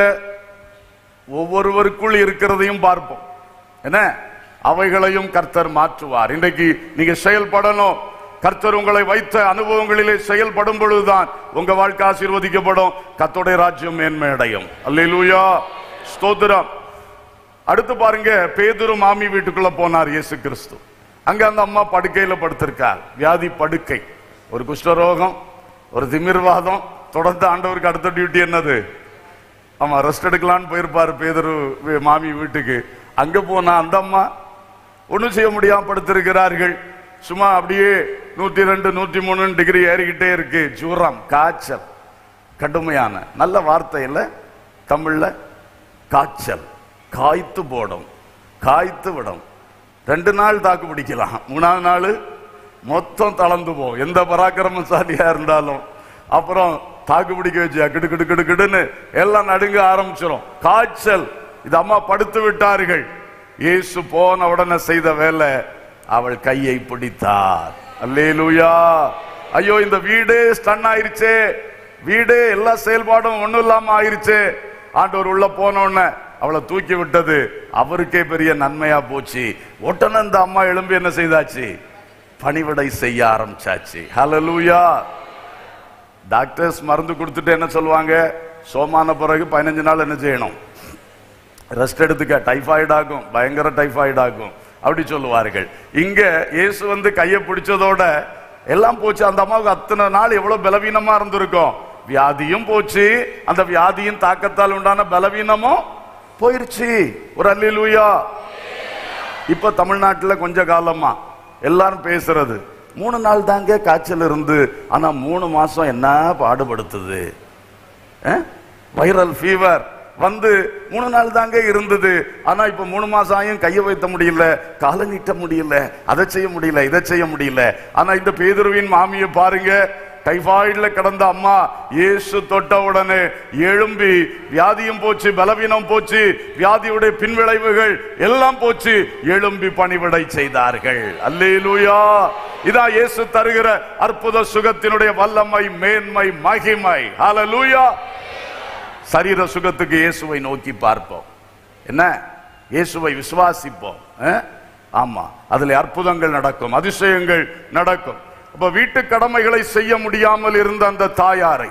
ஒவ்வொருவருக்குள் இருக்கிறதையும் பார்ப்போம் என்ன அவைகளையும் கர்த்தர் மாற்றுவார் இன்றைக்கு நீங்க செயல்படணும் கர்த்தர் உங்களை வைத்த அனுபவங்களிலே செயல்படும் பொழுதுதான் உங்க வாழ்க்கை ஆசீர்வதிக்கப்படும் கர்த்தருடைய ராஜ்யம் மேன்மை அடையும் அல்லேலூயா ஸ்தோத்திரம் அடுத்து பாருங்க பேதுரு மாமி வீட்டுக்குள்ள போனார் இயேசு கிறிஸ்து அங்க அந்த அம்மா படுக்கையில படுத்திருக்கார் வியாதி படுக்கை ஒரு குஷ்டரோகம் ஒரு திமிர்வாதம் தொடர்ந்து ஆண்டவருக்கு அடுத்த டியூட்டி என்னது ஆமா ரெஸ்ட் எடுக்கலான்னு போயிருப்பாரு பேதரு வி- மாமி வீட்டுக்கு அங்க போனா அந்த அம்மா ஒண்ணும் செய்ய முடியாம படுத்திருக்கிறார்கள் சும்மா அப்படியே நூத்தி ரெண்டு நூத்தி மூணு டிகிரி ஏறிக்கிட்டே இருக்கு ஜூரம் காய்ச்சல் கடுமையான நல்ல வார்த்தை இல்ல தமிழ்ல காய்ச்சல் காய்த்து போடும் காய்த்து விடும் ரெண்டு நாள் தாக்கு பிடிக்கலாம் மூணாவது நாள் மொத்தம் தளர்ந்து போகும் எந்த பராக்கிரமசாலியா இருந்தாலும் அப்புறம் தாக்கு பிடிக்க வச்சு கிடு கிடு கிடு கிடுன்னு எல்லாம் நடுங்க ஆரம்பிச்சிடும் காய்ச்சல் இது அம்மா படுத்து விட்டார்கள் இயேசு போன உடனே செய்த வேலை அவள் கையை பிடித்தார் அல்லேலூயா ஐயோ இந்த வீடு ஸ்டன் ஆயிருச்சே வீடு எல்லா செயல்பாடும் ஒண்ணும் இல்லாம ஆயிருச்சே ஆண்டவர் உள்ள போன உடனே அவளை தூக்கி விட்டது அவருக்கே பெரிய நன்மையா போச்சு உடனே இந்த அம்மா எழும்பி என்ன செய்தாச்சு பணிவிடை செய்ய ஆரம்பிச்சாச்சு ஹalleluya டாக்டர்ஸ் மருந்து கொடுத்துட்டு என்ன சொல்லுவாங்க சோமான பிறகு பதினஞ்சு நாள் என்ன செய்யணும் ரெஸ்ட் எடுத்துக்க டைஃபாய்டு ஆகும் பயங்கர டைஃபாய்டு ஆகும் அப்படி சொல்லுவார்கள் இங்க இயேசு வந்து கையை பிடிச்சதோட எல்லாம் போச்சு அந்த அம்மாவுக்கு அத்தனை நாள் எவ்வளவு பலவீனமா இருந்திருக்கும் வியாதியும் போச்சு அந்த வியாதியின் தாக்கத்தால் உண்டான பலவீனமும் போயிருச்சு ஒரு அல்லேலூயா இப்ப தமிழ்நாட்டுல கொஞ்ச காலமா எல்லாரும் பேசுறது மூணு நாள் தாங்க காய்ச்சல் இருந்து ஆனா மூணு மாசம் என்ன பாடுபடுத்துது வைரல் ஃபீவர் வந்து மூணு நாள் தாங்க இருந்தது ஆனா இப்ப மூணு மாசம் ஆயும் கையை வைத்த முடியல காலை நீட்ட முடியல அதை செய்ய முடியல இதை செய்ய முடியல ஆனா இந்த பேதுருவின் மாமியை பாருங்க டைபாய்டுல கிடந்த அம்மா இயேசு தொட்ட உடனே எழும்பி வியாதியும் போச்சு பலவீனம் போச்சு வியாதியுடைய பின்விளைவுகள் எல்லாம் போச்சு எழும்பி பணிவிடை செய்தார்கள் அல்லேலூயா இதான் இயேசு தருகிற அற்புத சுகத்தினுடைய வல்லமை மேன்மை மகிமை ஹalleluya சரீர சுகத்துக்கு இயேசுவை நோக்கி பார்ப்போம் என்ன இயேசுவை விசுவாசிப்போம் அஹ்? ஆமா அதுல அற்புதங்கள் நடக்கும் அதிசயங்கள் நடக்கும் அப்ப வீட்டு கடமைகளை செய்ய முடியாமல் இருந்த அந்த தாயாரை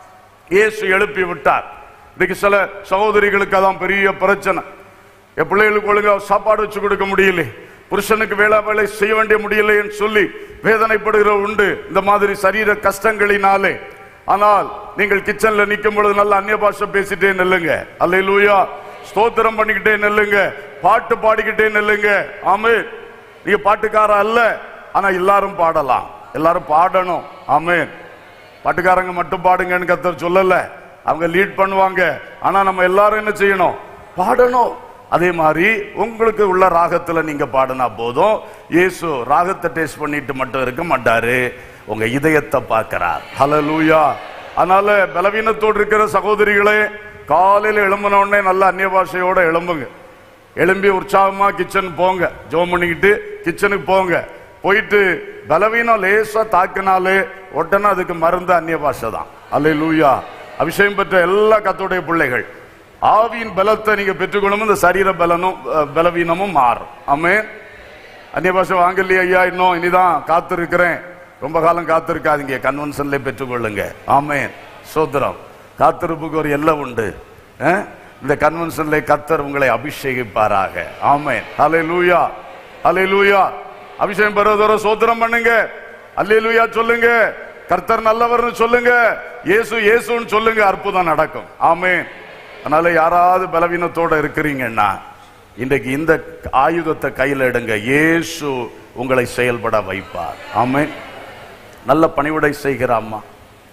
இயேசு எழுப்பி விட்டார் இன்னைக்கு சில சகோதரிகளுக்கு அதான் பெரிய பிரச்சனை என் பிள்ளைகளுக்கு ஒழுங்கா சாப்பாடு வச்சு கொடுக்க முடியல புருஷனுக்கு வேலை வேலை செய்ய வேண்டிய முடியலைன்னு சொல்லி வேதனைப்படுகிற உண்டு இந்த மாதிரி சரீர கஷ்டங்களினாலே ஆனால் நீங்கள் கிச்சன்ல நிக்கும் பொழுது நல்ல அந்நிய பாஷை பேசிட்டே நில்லுங்க அல்லேலூயா ஸ்தோத்திரம் பண்ணிக்கிட்டே நில்லுங்க பாட்டு பாடிக்கிட்டே நில்லுங்க ஆமே நீங்க பாட்டுக்கார அல்ல ஆனா எல்லாரும் பாடலாம் எல்லாரும் பாடணும் ஆமென் பாட்டுக்காரங்க மட்டும் பாடுங்கன்னு கத்தர் சொல்லல அவங்க லீட் பண்ணுவாங்க ஆனா நம்ம எல்லாரும் என்ன செய்யணும் பாடணும் அதே மாதிரி உங்களுக்கு உள்ள ராகத்துல நீங்க பாடினா போதும் இயேசு ராகத்தை டேஸ்ட் பண்ணிட்டு மட்டும் இருக்க மாட்டாரு உங்க இதயத்தை பார்க்கிறார் ஹalleluya அதனால பலவீனத்தோடு இருக்கிற சகோதரிகளே காலையில எழும்பின உடனே நல்ல அந்நிய பாஷையோட எழும்புங்க எழும்பி உற்சாகமா கிச்சன் போங்க ஜோம் பண்ணிக்கிட்டு கிச்சனுக்கு போங்க போயிட்டு பலவீனம் லேசா தாக்கினாலே உடனே அதுக்கு மருந்து அந்நிய பாஷை தான் அல்ல லூயா அபிஷேகம் பெற்ற எல்லா கத்துடைய பிள்ளைகள் ஆவியின் பலத்தை நீங்க பெற்றுக்கொள்ளும் இந்த சரீர பலனும் அஹ், பலவீனமும் மாறும் ஆமே அந்நிய பாஷை வாங்கலையே ஐயா இன்னும் இனிதான் காத்திருக்கிறேன் ரொம்ப காலம் காத்திருக்காதீங்க கன்வென்ஷன்ல பெற்றுக்கொள்ளுங்க ஆமென் சோத்திரம் காத்திருப்புக்கு ஒரு எல்லை உண்டு அஹ்? இந்த கன்வென்ஷன்ல கத்தர் உங்களை அபிஷேகிப்பாராக ஆமென் ஹலே லூயா ஹலே லூயா அபிஷேகம் பெறுவதோட சோத்திரம் பண்ணுங்க அல்லேலூயா சொல்லுங்க கர்த்தர் நல்லவர்னு சொல்லுங்க இயேசு இயேசுன்னு சொல்லுங்க அற்புதம் நடக்கும் ஆமென் அதனால யாராவது பலவீனத்தோட இருக்கிறீங்கன்னா இன்றைக்கு இந்த ஆயுதத்தை கையில் எடுங்க இயேசு உங்களை செயல்பட வைப்பார் ஆமென் நல்ல பணிவிடை செய்கிற அம்மா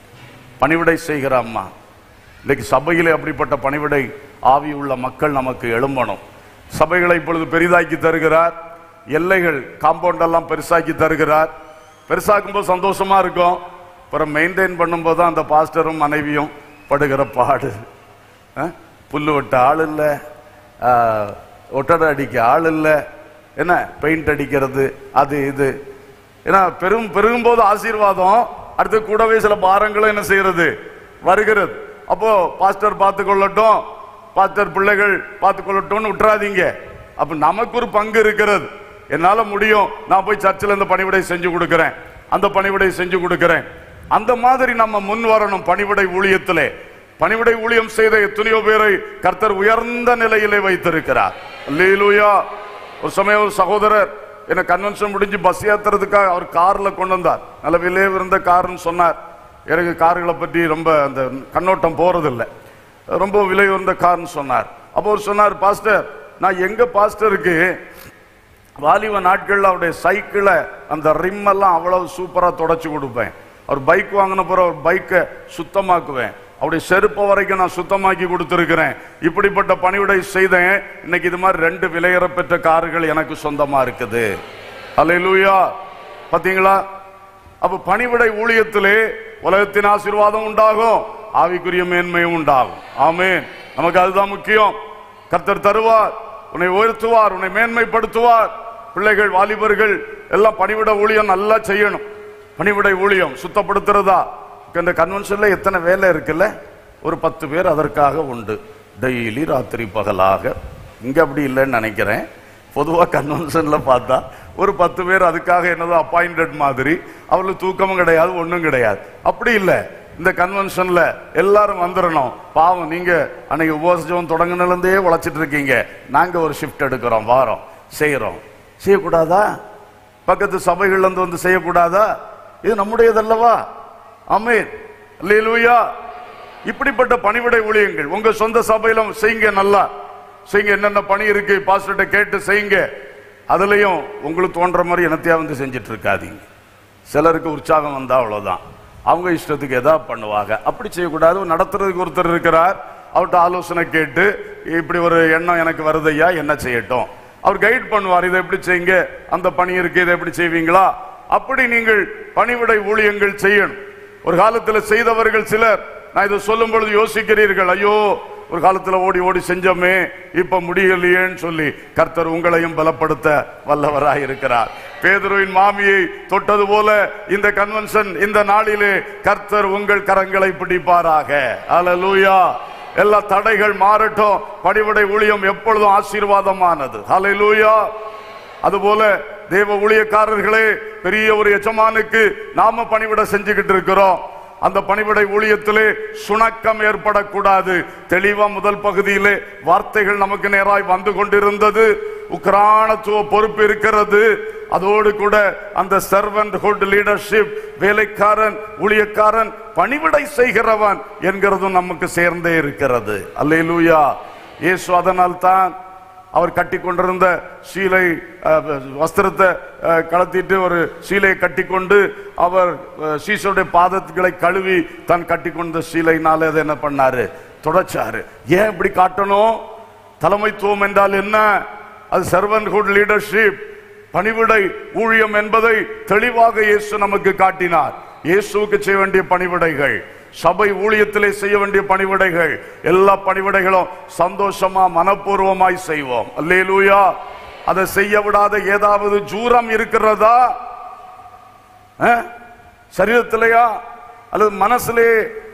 பணிவிடை செய்கிற அம்மா இன்னைக்கு சபையிலே அப்படிப்பட்ட பணிவிடை ஆவி உள்ள மக்கள் நமக்கு எழும்பணும் சபைகளை இப்பொழுது பெரிதாக்கி தருகிறார் எல்லைகள் காம்பவுண்ட் எல்லாம் பெருசாக்கி தருகிறார் பெருசாக்கும் போது சந்தோஷமா இருக்கும் அப்புறம் மெயின்டைன் பண்ணும்போது தான் அந்த பாஸ்டரும் மனைவியும் படுகிற பாடு அஹ்? புல்லு வெட்ட ஆள் இல்லை ஒட்டடை அடிக்க ஆள் இல்லை என்ன பெயிண்ட் அடிக்கிறது அது இது ஏன்னா பெரும் பெருகும் போது ஆசீர்வாதம் அடுத்து கூடவே சில பாரங்களும் என்ன செய்யறது வருகிறது அப்போ பாஸ்டர் பார்த்து கொள்ளட்டும் பாஸ்டர் பிள்ளைகள் பார்த்து கொள்ளட்டும்னு விட்டுறாதீங்க அப்ப நமக்கு ஒரு பங்கு இருக்கிறது என்னால முடியும் நான் போய் சர்ச்சில் இந்த பணிவிடை செஞ்சு கொடுக்கிறேன் அந்த பணிவிடை செஞ்சு கொடுக்கிறேன் அந்த மாதிரி நம்ம முன் வரணும் பணிவிடை ஊழியத்திலே பணிவிடை ஊழியம் செய்த எத்தனையோ பேரை கர்த்தர் உயர்ந்த நிலையிலே வைத்திருக்கிறார் அல்லேலூயா ஒரு சமயம் ஒரு சகோதரர் என்ன கன்வென்ஷன் முடிஞ்சு பஸ் ஏத்துறதுக்காக அவர் கார்ல கொண்டு வந்தார் நல்ல விலை இருந்த கார்னு சொன்னார் எனக்கு கார்களை பற்றி ரொம்ப அந்த கண்ணோட்டம் போறதில்லை ரொம்ப விலை உயர்ந்த கார்னு சொன்னார் அப்போ அவர் சொன்னார் பாஸ்டர் நான் எங்க பாஸ்டருக்கு வாலிப நாட்கள்ல அவருடைய சைக்கிளை அந்த ரிம் எல்லாம் அவ்வளவு சூப்பரா தொடச்சு கொடுப்பேன் அவர் பைக் வாங்கின பிறகு அவர் பைக்கை சுத்தமாக்குவேன் அவருடைய செருப்பை வரைக்கும் நான் சுத்தமாக்கி கொடுத்துருக்கிறேன் இப்படிப்பட்ட பணிவிடை செய்தேன் இன்னைக்கு இது மாதிரி ரெண்டு விலையேற பெற்ற கார்கள் எனக்கு சொந்தமா இருக்குது அல்லேலூயா பாத்தீங்களா அப்ப பணிவிடை ஊழியத்திலே உலகத்தின் ஆசீர்வாதம் உண்டாகும் ஆவிக்குரிய மேன்மையும் உண்டாகும் ஆமென் நமக்கு அதுதான் முக்கியம் கர்த்தர் தருவார் உன்னை உயர்த்துவார் உன்னை மேன்மைப்படுத்துவார் பிள்ளைகள் வாலிபர்கள் எல்லாம் பணிவிட ஊழியம் நல்லா செய்யணும் பணிவிடை ஊழியம் சுத்தப்படுத்துறதா இந்த கன்வென்ஷன்ல எத்தனை வேலை இருக்குல்ல ஒரு பத்து பேர் அதற்காக உண்டு டெய்லி ராத்திரி பகலாக இங்க அப்படி இல்லைன்னு நினைக்கிறேன் பொதுவா கன்வென்ஷன்ல பார்த்தா ஒரு பத்து பேர் அதுக்காக என்னதோ அப்பாயிண்டட் மாதிரி அவர்களுக்கு தூக்கமும் கிடையாது ஒண்ணும் கிடையாது அப்படி இல்லை இந்த கன்வென்ஷன்ல எல்லாரும் வந்துடணும் பாவம் நீங்க அன்னைக்கு உபவாசம் தொடங்கினிலிருந்தே உழைச்சிட்டு இருக்கீங்க நாங்க ஒரு ஷிஃப்ட் எடுக்கிறோம் வாரோம் செய்யறோம் செய்யக்கூடாதா பக்கத்து சபைகள்ல இருந்து வந்து செய்யக்கூடாதா இது நம்முடையதல்லவா ஆமென் அல்லேலூயா இப்படிப்பட்ட பணிவிடை ஊழியங்கள் உங்க சொந்த சபையில செய்யுங்க நல்லா செய்யுங்க என்னென்ன பணி இருக்கு பாஸ்டர்கிட்ட கேட்டு செய்யுங்க அதுலயும் உங்களுக்கு தோன்ற மாதிரி என்னத்தையா வந்து செஞ்சுட்டு இருக்காதீங்க சிலருக்கு உற்சாகம் வந்தா அவ்வளவுதான் அவங்க இஷ்டத்துக்கு எதா பண்ணுவாங்க அப்படி செய்யக்கூடாது நடத்துறதுக்கு ஒருத்தர் இருக்கிறார் அவர்கிட்ட ஆலோசனை கேட்டு இப்படி ஒரு எண்ணம் எனக்கு வருதையா என்ன செய்யட்டும் அவர் கைட் பண்ணுவார் இதை எப்படி செய்யுங்க அந்த பணி இருக்கு இதை எப்படி செய்வீங்களா அப்படி நீங்கள் பணிவிடை ஊழியங்கள் செய்யணும் ஒரு காலத்துல செய்தவர்கள் சிலர் நான் இதை சொல்லும் பொழுது யோசிக்கிறீர்கள் ஐயோ ஒரு காலத்துல ஓடி ஓடி செஞ்சோமே இப்ப முடியலையேன்னு சொல்லி கர்த்தர் உங்களையும் பலப்படுத்த வல்லவராய் இருக்கிறார் பேதுருவின் மாமியை தொட்டது போல இந்த கன்வென்ஷன் இந்த நாளிலே கர்த்தர் உங்கள் கரங்களை பிடிப்பாராக அல்லேலூயா எல்லா தடைகள் மாறட்டும் பணிவிடை ஊழியம் எப்பொழுதும் ஆசீர்வாதமானது ஹalleluya அதுபோல தேவ ஊழியக்காரர்களே பெரிய ஒரு எஜமானுக்கு நாம பணிவிட செஞ்சுக்கிட்டு இருக்கிறோம் அந்த பணிவிடை ஊழியத்திலே சுணக்கம் ஏற்படக்கூடாது தெளிவா முதல் பகுதியிலே வார்த்தைகள் நமக்கு நேராய் வந்து கொண்டிருந்தது உக்ரானத்துவ பொறுப்பு இருக்கிறது அதோடு கூட அந்த சர்வன்ட்ஹுட் லீடர்ஷிப் வேலைக்காரன் ஊழியக்காரன் பணிவிடை செய்கிறவன் என்கிறதும் நமக்கு சேர்ந்தே இருக்கிறது அல்லேலூயா இயேசு அதனால் தான் அவர் கட்டி கொண்டிருந்த சீலை அஹ், வஸ்திரத்தை அஹ், கழத்திட்டு ஒரு சீலையை கட்டிக்கொண்டு அவர் அஹ், சீசருடைய பாதங்களை கழுவி தான் கட்டி கொண்ட சீலையினால அதை என்ன பண்ணாரு தொடச்சாரு ஏன் இப்படி காட்டணும் தலைமைத்துவம் என்றால் என்ன அது சர்வன்ஹுட் லீடர்ஷிப் பணிவிடை ஊழியம் என்பதை தெளிவாக இயேசு நமக்கு காட்டினார் இயேசுவுக்கு செய்ய வேண்டிய பணிவிடைகள் சபை ஊழியத்திலே செய்ய வேண்டிய பணிவிடைகள் எல்லா பணிவிடைகளும் சந்தோஷமா மனப்பூர்வமாய் செய்வோம் அல்லேலூயா அதை செய்ய விடாத ஏதாவது ஜூரம் இருக்கிறதா அஹ்? சரீரத்திலேயா அல்லது மனசுலே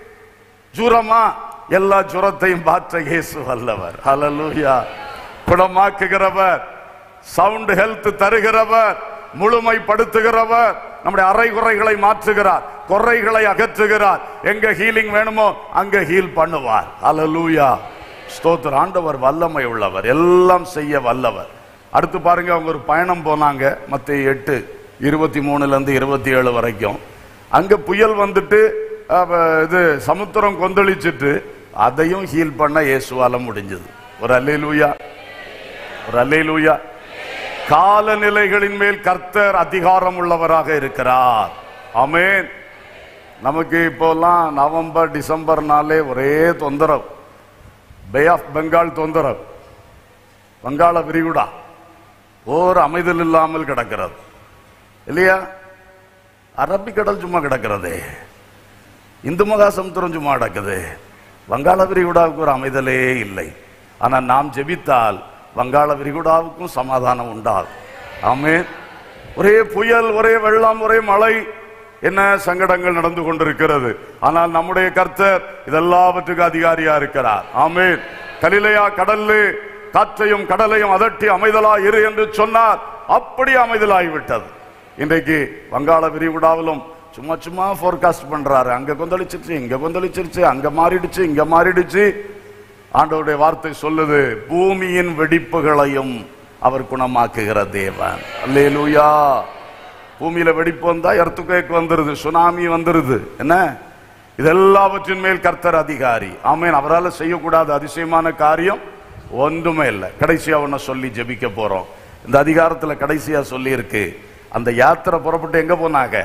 ஜூரமா எல்லா ஜுரத்தையும் மாற்ற இயேசு வல்லவர் ஹalleluya குணமாக்குகிறவர் சவுண்ட் ஹெல்த் தருகிறவர் முழுமைப்படுத்துகிறவர் நம்முடைய அரைகுறைகளை மாற்றுகிறார் குறைகளை அகற்றுகிறார் எங்க ஹீலிங் வேணுமோ அங்க ஹீல் பண்ணுவார் ஹalleluya ஸ்தோத்திரம் ஆண்டவர் வல்லமை உள்ளவர் எல்லாம் செய்ய வல்லவர் அடுத்து பாருங்க அவங்க ஒரு பயணம் போனாங்க மத்திய எட்டு இருபத்தி மூணுல இருந்து இருபத்தி ஏழு வரைக்கும் அங்க புயல் வந்துட்டு அப்ப, இது சமுத்திரம் கொந்தளிச்சிட்டு அதையும் ஹீல் பண்ண இயேசுவால முடிஞ்சது ஒரு அல்லேலூயா ஒரு அல்லேலூயா காலநிலைகளின் மேல் கர்த்தர் அதிகாரம் உள்ளவராக இருக்கிறார் ஆமென் நமக்கு இப்போல்லாம் நவம்பர் டிசம்பர்னாலே ஒரே தொந்தரவு பே ஆஃப் பெங்கால் தொந்தரவு வங்காள விரிகுடா ஓர் அமைதல் இல்லாமல் கிடக்கிறது இல்லையா அரபிக்கடல் சும்மா கிடக்கிறதே இந்து மகா சமுத்திரம் சும்மா கிடக்குது வங்காள விரிகுடாவுக்கு ஒரு அமைதலே இல்லை ஆனால் நாம் ஜெபித்தால் வங்காள விரிகுடாவுக்கும் சமாதானம் உண்டாகும் ஆமென் ஒரே புயல் ஒரே வெள்ளம் ஒரே மழை என்ன சங்கடங்கள் நடந்து கொண்டிருக்கிறது ஆனால் நம்முடைய கர்த்தர் இதெல்லாவற்றுக்கு அதிகாரியா இருக்கிறார் ஆமென் கலிலையா கடல்லு காற்றையும் கடலையும் அதட்டி அமைதலா இரு என்று சொன்னார் அப்படி அமைதலாகிவிட்டது இன்றைக்கு வங்காள விரிகுடாவிலும் சும்மா சும்மா ஃபோர்காஸ்ட் பண்றாரு அங்க கொந்தளிச்சிருச்சு இங்க கொந்தளிச்சிருச்சு அங்க மாறிடுச்சு இங்க மாறிடுச்சு ஆண்டவருடைய வார்த்தை சொல்லுது பூமியின் வெடிப்புகளையும் அவர் குணமாக்குகிற தேவன் அல்லேலூயா பூமியில வெடிப்பு வந்தா எர்த்துக்கேக் வந்துருது சுனாமி வந்துருது என்ன இதெல்லாவற்றின் மேல் கர்த்தர் அதிகாரி ஆமேன் அவரால் செய்யக்கூடாத அதிசயமான காரியம் ஒன்றுமே இல்லை கடைசியா ஒன்ன சொல்லி ஜெபிக்க போறோம் இந்த அதிகாரத்துல கடைசியா சொல்லி இருக்கு அந்த யாத்திரை புறப்பட்டு எங்க போனாங்க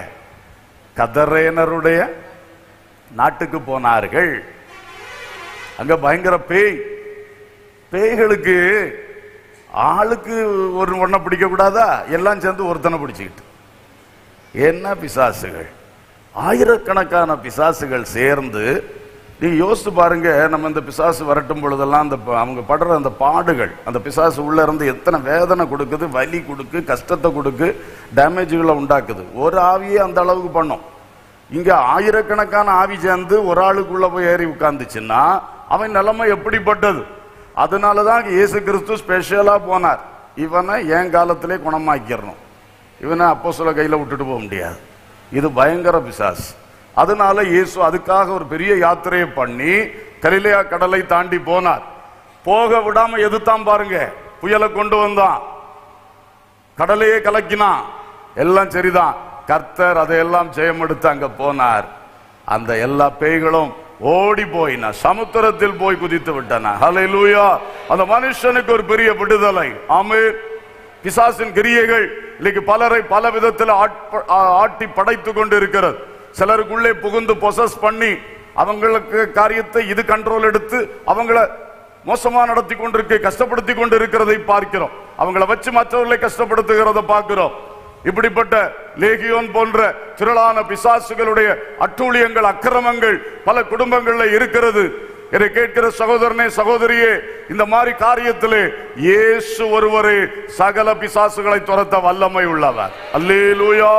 கதரேனருடைய நாட்டுக்கு போனார்கள் அங்க பயங்கர பேய் பேய்களுக்கு ஆளுக்கு ஒரு ஒன்றை பிடிக்க கூடாதா எல்லாம் சேர்ந்து ஒருத்தனை பிடிச்சிக்கிட்டு என்ன பிசாசுகள் ஆயிரக்கணக்கான பிசாசுகள் சேர்ந்து நீங்க யோசித்து பாருங்க நம்ம இந்த பிசாசு வரட்டும் பொழுதெல்லாம் அந்த ப- அவங்க படுற அந்த பாடுகள் அந்த பிசாசு உள்ள இருந்து எத்தனை வேதனை கொடுக்குது வலி கொடுக்கு கஷ்டத்தை கொடுக்கு டேமேஜுகளை உண்டாக்குது ஒரு ஆவியே அந்த அளவுக்கு பண்ணும் இங்க ஆயிரக்கணக்கான ஆவி சேர்ந்து ஒரு ஆளுக்குள்ள போய் ஏறி உட்கார்ந்துச்சுன்னா அவன் நிலைமை எப்படிப்பட்டது அதனாலதான் இயேசு கிறிஸ்து ஸ்பெஷலா போனார் இவனை என் காலத்திலே குணமாக்கிடணும் இவனை அப்போ சொல்ல கையில விட்டுட்டு போக முடியாது இது பயங்கர பிசாஸ் அதனால இயேசு அதுக்காக ஒரு பெரிய யாத்திரையை பண்ணி கலிலேயா கடலை தாண்டி போனார் போக விடாம எதுத்தான் பாருங்க புயலை கொண்டு வந்தான் கடலையே கலக்கினான் எல்லாம் சரிதான் கர்த்தர் அதையெல்லாம் ஜெயமெடுத்து அங்க போனார் அந்த எல்லா பேய்களும் ஓடி போயின சமுத்திரத்தில் போய் குதித்து விட்டன ஹalleluya அந்த மனுஷனுக்கு ஒரு பெரிய விடுதலை ஆமென் பிசாசின் கிரியைகள் இன்னைக்கு பலரை பல விதத்தில் ஆட்ப- ஆ- ஆட்டி படைத்து கொண்டு இருக்கிறது சிலருக்குள்ளே புகுந்து பொசஸ் பண்ணி அவங்களுக்கு காரியத்தை இது கண்ட்ரோல் எடுத்து அவங்கள மோசமா நடத்தி கொண்டிருக்க கஷ்டப்படுத்தி கொண்டு இருக்கிறதை பார்க்கிறோம் அவங்கள வச்சு மற்றவர்களை கஷ்டப்படுத்துகிறத பார்க்கிறோம் இப்படிப்பட்ட லேகியோன் போன்ற திரளான பிசாசுகளுடைய அட்டூழியங்கள் அக்கிரமங்கள் பல குடும்பங்கள்ல இருக்கிறது என்னை கேட்கிற சகோதரனே சகோதரியே இந்த மாதிரி காரியத்திலே இயேசு ஒருவரே சகல பிசாசுகளை துரத்த வல்லமை உள்ளவர் அல்லேலூயா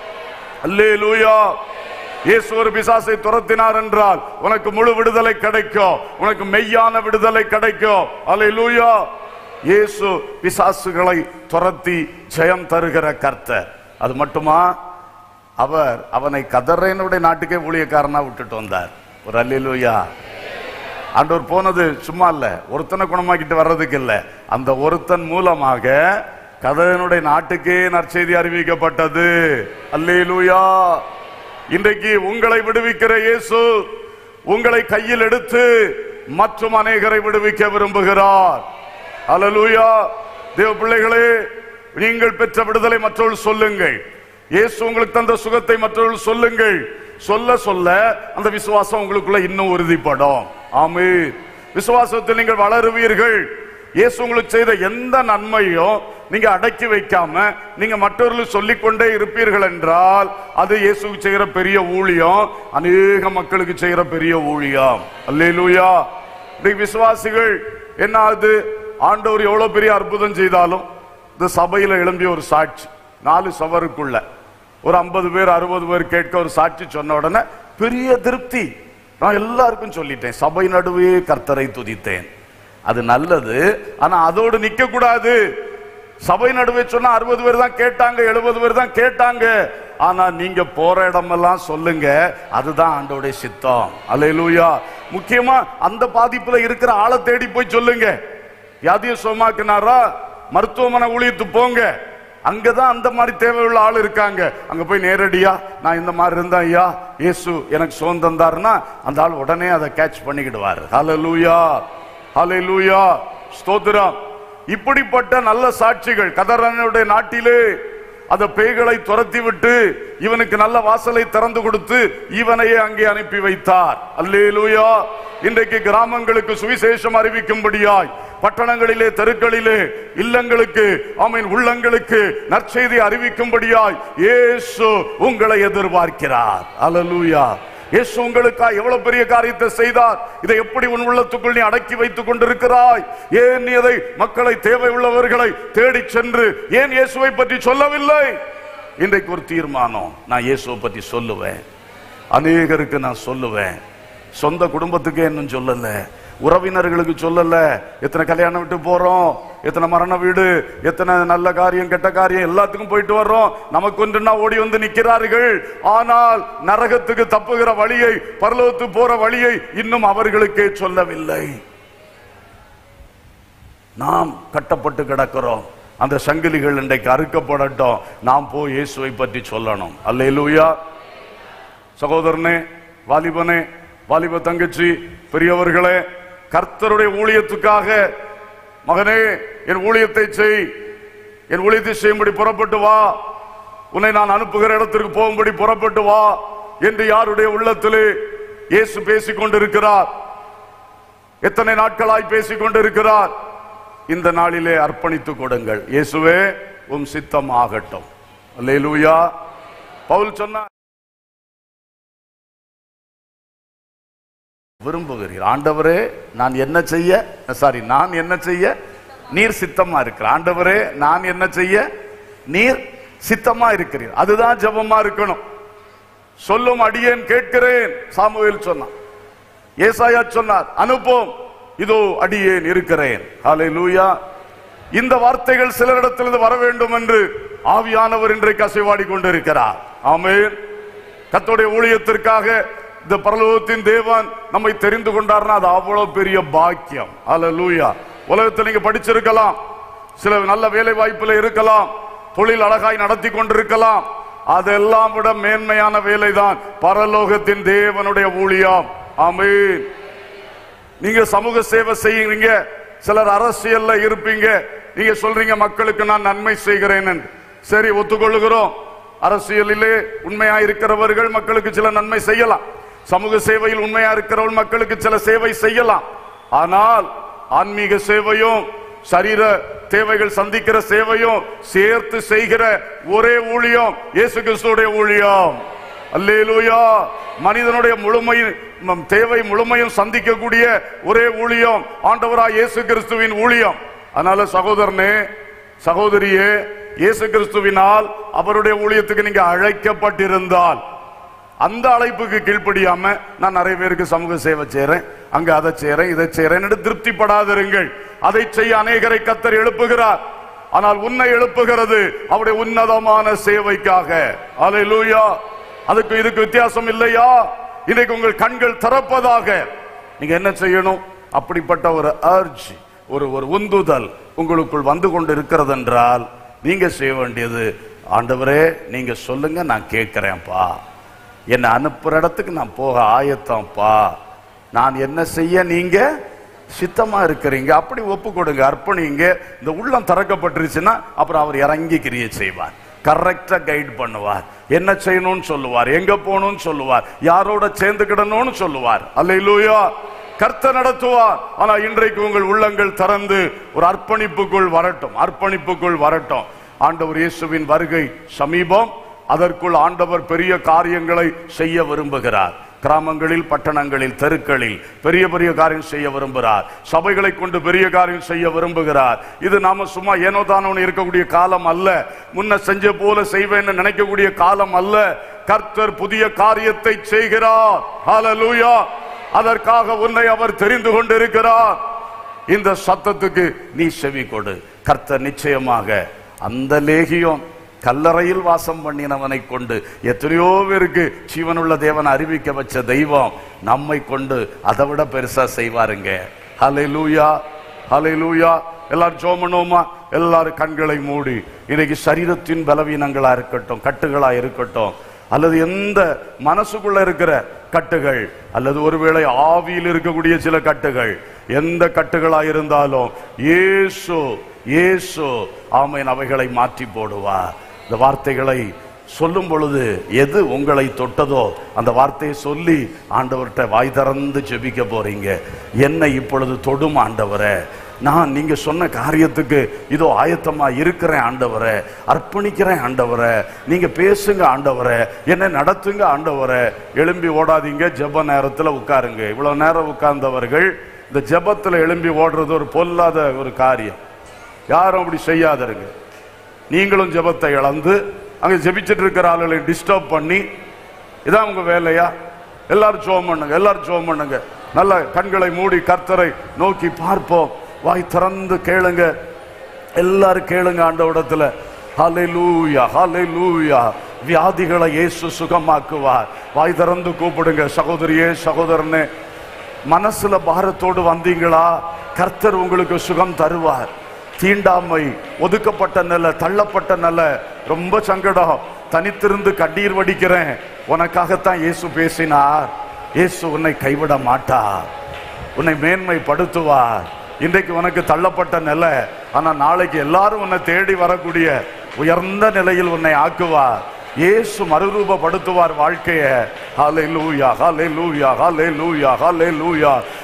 அல்லேலூயா இயேசு ஒரு பிசாசை துரத்தினார் என்றால் உனக்கு முழு விடுதலை கிடைக்கும் உனக்கு மெய்யான விடுதலை கிடைக்கும் அல்லேலூயா இயேசு பிசாசுகளை துரத்தி ஜெயம் தருகிற கர்த்தர் அது மட்டுமா அவர் அவனை கதறையனுடைய நாட்டுக்கே ஊழியக்காரனா விட்டுட்டு வந்தார் ஒரு அல்லேலூயா ஆண்டவர் போனது சும்மா இல்ல ஒருத்தனை குணமாக்கிட்டு வர்றதுக்கு இல்ல அந்த ஒருத்தன் மூலமாக கதனுடைய நாட்டுக்கே நற்செய்தி அறிவிக்கப்பட்டது அல்லேலூயா இன்றைக்கு உங்களை விடுவிக்கிற இயேசு உங்களை கையில் எடுத்து மற்றும் அநேகரை விடுவிக்க விரும்புகிறார் அல்லேலூயா தேவ பிள்ளைகளே நீங்கள் பெற்ற விடுதலை மற்றவர்கள் சொல்லுங்கள் இயேசு உங்களுக்கு தந்த சுகத்தை மற்றவர்கள் சொல்லுங்கள் சொல்ல சொல்ல அந்த விசுவாசம் உங்களுக்குள்ள இன்னும் உறுதிப்படும் ஆமே விசுவாசத்தில் நீங்கள் வளருவீர்கள் இயேசு உங்களுக்கு செய்த எந்த நன்மையும் நீங்க அடக்கி வைக்காம நீங்க மற்றவர்களுக்கு சொல்லிக் கொண்டே இருப்பீர்கள் என்றால் அது இயேசுக்கு செய்கிற பெரிய ஊழியம் அநேக மக்களுக்கு செய்கிற பெரிய ஊழியம் அல்லேலூயா இன்னைக்கு விசுவாசிகள் என்ன ஆகுது ஆண்டவர் எவ்வளவு பெரிய அற்புதம் செய்தாலும் இந்த சபையில எழும்பிய ஒரு சாட்சி நாலு சவருக்குள்ள ஒரு ஐம்பது பேர் அறுபது பேர் கேட்க ஒரு சாட்சி சொன்ன உடனே பெரிய திருப்தி நான் எல்லாருக்கும் சொல்லிட்டேன் சபை நடுவே கர்த்தரை துதித்தேன் அது நல்லது ஆனா அதோடு நிக்க கூடாது சபை நடுவே சொன்னா அறுபது பேர் தான் கேட்டாங்க எழுபது பேர் தான் கேட்டாங்க ஆனா நீங்க போற இடமெல்லாம் சொல்லுங்க அதுதான் ஆண்டோடைய சித்தம் அல்லேலூயா முக்கியமா அந்த பாதிப்புல இருக்கிற ஆளை தேடி போய் சொல்லுங்க வியாதியை சுகமாக்குனாரா மருத்துவமனை ஊழியத்து போங்க அங்கதான் அந்த மாதிரி தேவையுள்ள ஆள் இருக்காங்க அங்க போய் நேரடியா நான் இந்த மாதிரி இருந்தேன் ஐயா இயேசு எனக்கு சுகம் தந்தாருன்னா அந்த ஆள் உடனே அதை கேட்ச் பண்ணிக்கிடுவாரு ஹalleluya ஹalleluya ஸ்தோத்திரம் இப்படிப்பட்ட நல்ல சாட்சிகள் கதரனுடைய நாட்டிலே அந்த பேய்களை துரத்தி விட்டு இவனுக்கு நல்ல வாசலை திறந்து கொடுத்து இவனையே அங்கே அனுப்பி வைத்தார் அல்லேலூயா இன்றைக்கு கிராமங்களுக்கு சுவிசேஷம் அறிவிக்கும்படியாய் பட்டணங்களிலே தெருக்களிலே இல்லங்களுக்கு ஆமீன் உள்ளங்களுக்கு நற்செய்தி அறிவிக்கும்படியாய் இயேசு உங்களை எதிர்பார்க்கிறார் அல்லேலூயா இயேசு உங்களுக்காக எவ்வளவு பெரிய காரியத்தை செய்தார் இதை எப்படி உன் உள்ளத்துக்குள் நீ அடக்கி வைத்துக் கொண்டிருக்கிறாய் ஏன் நீ அதை மக்களை தேவை உள்ளவர்களை தேடிச் சென்று ஏன் இயேசுவை பற்றி சொல்லவில்லை இன்றைக்கு ஒரு தீர்மானம் நான் இயேசுவை பற்றி சொல்லுவேன் அநேகருக்கு நான் சொல்லுவேன் சொந்த குடும்பத்துக்கே இன்னும் சொல்லல உறவினர்களுக்கு சொல்லல எத்தனை கல்யாணம் விட்டு போறோம் எத்தனை மரண வீடு எத்தனை நல்ல காரியம் கெட்ட காரியம் எல்லாத்துக்கும் போயிட்டு வர்றோம் நமக்கு ஒன்றுனா ஓடி வந்து நிக்கிறார்கள் ஆனால் நரகத்துக்கு தப்புகிற வழியை பரலோகத்துக்கு போற வழியை இன்னும் அவர்களுக்கே சொல்லவில்லை நாம் கட்டப்பட்டு கிடக்கிறோம் அந்த சங்கிலிகள் இன்றைக்கு அறுக்கப்படட்டும் நாம் போய் இயேசுவை பற்றி சொல்லணும் அல்லேலூயா சகோதரனே வாலிபனே வாலிப தங்கச்சி பெரியவர்களே கர்த்தருடைய ஊழியத்துக்காக மகனே என் ஊழியத்தை செய் என் ஊழியத்தை செய்யும்படி புறப்பட்டு வா உன்னை நான் அனுப்புகிற இடத்திற்கு போகும்படி புறப்பட்டு வா என்று யாருடைய உள்ளத்திலே இயேசு பேசிக் கொண்டிருக்கிறார் எத்தனை நாட்களாய் பேசிக் கொண்டிருக்கிறார் இந்த நாளிலே அர்ப்பணித்துக் கொடுங்கள் இயேசுவே உம் சித்தம் ஆகட்டும் அல்லேலூயா பவுல் சொன்னார் விரும்புகிறீர் ஆண்டவரே நான் என்ன செய்ய சாரி நான் என்ன செய்ய நீர் சித்தமா இருக்கிற ஆண்டவரே நான் என்ன செய்ய நீர் சித்தமா இருக்கிறீர் அதுதான் ஜெபமா இருக்கணும் சொல்லும் அடியேன் கேட்கிறேன் சாமுவேல் சொன்னான் ஏசாயா சொன்னார் அனுப்போம் இதோ அடியேன் இருக்கிறேன் ஹalleluya இந்த வார்த்தைகள் சிலரிடத்திலிருந்து வர வேண்டும் என்று ஆவியானவர் இன்றைக்கு அசைவாடி கொண்டிருக்கிறார் ஆமென் கர்த்தருடைய ஊழியத்திற்காக இந்த பரலோகத்தின் தேவன் நம்மை தெரிந்து கொண்டார்னா அது அவ்வளவு பெரிய பாக்கியம் ஹalleluya உலகத்தில் நீங்க படிச்சிருக்கலாம் சில நல்ல வேலை வாய்ப்புல இருக்கலாம் தொழில் அழகாய் நடத்தி கொண்டிருக்கலாம் அதெல்லாம் விட மேன்மையான வேலைதான் பரலோகத்தின் தேவனுடைய ஊழியம் ஆமென் நீங்க சமூக சேவை செய்யுறீங்க சிலர் அரசியல்ல இருப்பீங்க நீங்க சொல்றீங்க மக்களுக்கு நான் நன்மை செய்கிறேன் என்று. சரி ஒத்துக்கொள்ளுகிறோம் அரசியலிலே உண்மையா இருக்கிறவர்கள் மக்களுக்கு சில நன்மை செய்யலாம் சமூக சேவையில் உண்மையா இருக்கிறவர்கள் மக்களுக்கு சில சேவை செய்யலாம் ஆனால் ஆன்மீக சேவையும் சரீர தேவைகள் சந்திக்கிற சேவையும் சேர்த்து செய்கிற ஒரே ஊழியம் இயேசு கிறிஸ்துடைய ஊழியம் அல்லேலூயா மனிதனுடைய முழுமையும் ம், தேவை முழுமையும் சந்திக்கக்கூடிய ஒரே ஊழியம் ஆண்டவராய் இயேசு கிறிஸ்துவின் ஊழியம் அதனால சகோதரனே சகோதரியே இயேசு கிறிஸ்துவினால் அவருடைய ஊழியத்துக்கு நீங்க அழைக்கப்பட்டிருந்தால் அந்த அழைப்புக்கு கீழ்ப்படியாம நான் நிறைய பேருக்கு சமூக சேவை செய்றேன் அங்க அதை செய்றேன் இதை செய்றேன் என்று திருப்திப்படாதிருங்கள் அதை செய்ய அநேகரை கத்தர் எழுப்புகிறார் ஆனால் உன்னை எழுப்புகிறது அவருடைய உன்னதமான சேவைக்காக அல்லேலூயா அதுக்கு இதுக்கு வித்தியாசம் இல்லையா இன்னைக்கு உங்கள் கண்கள் திறப்பதாக நீங்க என்ன செய்யணும் அப்படிப்பட்ட ஒரு அர்ஜ் ஒரு ஒரு உந்துதல் உங்களுக்குள் வந்து கொண்டு இருக்கிறது என்றால் நீங்க செய்ய வேண்டியது ஆண்டவரே நீங்க சொல்லுங்க நான் கேட்கிறேன்ப்பா என்னை அனுப்புற இடத்துக்கு நான் போக ஆயத்தம்ப்பா நான் என்ன செய்ய நீங்க சித்தமா இருக்கிறீங்க அப்படி ஒப்பு கொடுங்க அர்ப்பணிங்க இந்த உள்ளம் திறக்கப்பட்டுருச்சுன்னா அப்புறம் அவர் இறங்கி கிரியை செய்வார் கரெக்டா கைட் பண்ணுவார் என்ன செய்யணும்னு சொல்லுவார் எங்க போகணும்னு சொல்லுவார் யாரோட சேர்ந்துக்கிடணும்னு சொல்லுவார் அல்லையிலூயா கர்த்தர் நடத்துவார் ஆனா இன்றைக்கு உங்கள் உள்ளங்கள் திறந்து ஒரு அர்ப்பணிப்புக்குள் வரட்டும் அர்ப்பணிப்புக்குள் வரட்டும் ஆண்டவர் இயேசுவின் வருகை சமீபம் அதற்குள் ஆண்டவர் பெரிய காரியங்களை செய்ய விரும்புகிறார் கிராமங்களில் பட்டணங்களில் தெருக்களில் பெரிய பெரிய காரியம் செய்ய விரும்புகிறார் சபைகளை கொண்டு பெரிய காரியம் செய்ய விரும்புகிறார் இது நாம சும்மா ஏனோ தானோன்னு இருக்கக்கூடிய காலம் அல்ல முன்ன செஞ்ச போல செய்வேன்னு நினைக்கக்கூடிய காலம் அல்ல கர்த்தர் புதிய காரியத்தை செய்கிறார் ஹalleluya அதற்காக உன்னை அவர் தெரிந்து கொண்டிருக்கிறார் இந்த சத்தத்துக்கு நீ செவி கொடு கர்த்தர் நிச்சயமாக அந்த லேகியம் கல்லறையில் வாசம் பண்ணினவனை கொண்டு எத்தனையோ பேருக்கு ஜீவனுள்ள தேவனை அறிவிக்க வச்ச தெய்வம் நம்மை கொண்டு அதை விட பெருசா செய்வாருங்க ஹலை லூயா ஹலை லூயா எல்லாரும் ஜோமனோமா எல்லாரும் கண்களை மூடி இன்னைக்கு சரீரத்தின் பலவீனங்களா இருக்கட்டும் கட்டுகளா இருக்கட்டும் அல்லது எந்த மனசுக்குள்ள இருக்கிற கட்டுகள் அல்லது ஒருவேளை ஆவியில் இருக்கக்கூடிய சில கட்டுகள் எந்த கட்டுகளா இருந்தாலும் இயேசு இயேசு ஆமையின் அவைகளை மாற்றி போடுவார் இந்த வார்த்தைகளை சொல்லும் பொழுது எது உங்களை தொட்டதோ அந்த வார்த்தையை சொல்லி ஆண்டவர்கிட்ட வாய் திறந்து ஜெபிக்க போறீங்க என்னை இப்பொழுது தொடும் ஆண்டவரே நான் நீங்க சொன்ன காரியத்துக்கு இதோ ஆயத்தமா இருக்கிறேன் ஆண்டவரே அர்ப்பணிக்கிறேன் ஆண்டவரே நீங்க பேசுங்க ஆண்டவரே என்னை நடத்துங்க ஆண்டவரே எழும்பி ஓடாதீங்க ஜெப நேரத்துல உட்காருங்க இவ்வளவு நேரம் உட்கார்ந்தவர்கள் இந்த ஜெபத்துல எழும்பி ஓடுறது ஒரு பொல்லாத ஒரு காரியம் யாரும் அப்படி செய்யாதருங்க நீங்களும் ஜெபத்தை இழந்து அங்க ஜெபிச்சிட்டு இருக்கிற ஆளுகளை டிஸ்டர்ப் பண்ணி இதான் உங்க வேலையா எல்லாரும் ஜோம் பண்ணுங்க எல்லாரும் ஜோம் பண்ணுங்க நல்ல கண்களை மூடி கர்த்தரை நோக்கி பார்ப்போம் வாய் திறந்து கேளுங்க எல்லாரும் கேளுங்க ஆண்டவடத்துல ஹalleluya ஹalleluya வியாதிகளை இயேசு சுகமாக்குவார் வாய் திறந்து கூப்பிடுங்க சகோதரியே சகோதரனே மனசுல பாரத்தோடு வந்தீங்களா கர்த்தர் உங்களுக்கு சுகம் தருவார் தீண்டாமை ஒதுக்கப்பட்ட நிலை தள்ளப்பட்ட நிலை ரொம்ப சங்கடம் தனித்திருந்து கண்ணீர் வடிக்கிறேன் உனக்காகத்தான் இயேசு பேசினார் இயேசு உன்னை கைவிட மாட்டார் உன்னை மேன்மைப்படுத்துவார் இன்றைக்கு உனக்கு தள்ளப்பட்ட நிலை ஆனா நாளைக்கு எல்லாரும் உன்னை தேடி வரக்கூடிய உயர்ந்த நிலையில் உன்னை ஆக்குவார் இயேசு மறுரூபப்படுத்துவார் வாழ்க்கைய ஹalleluya ஹalleluya ஹalleluya ஹalleluya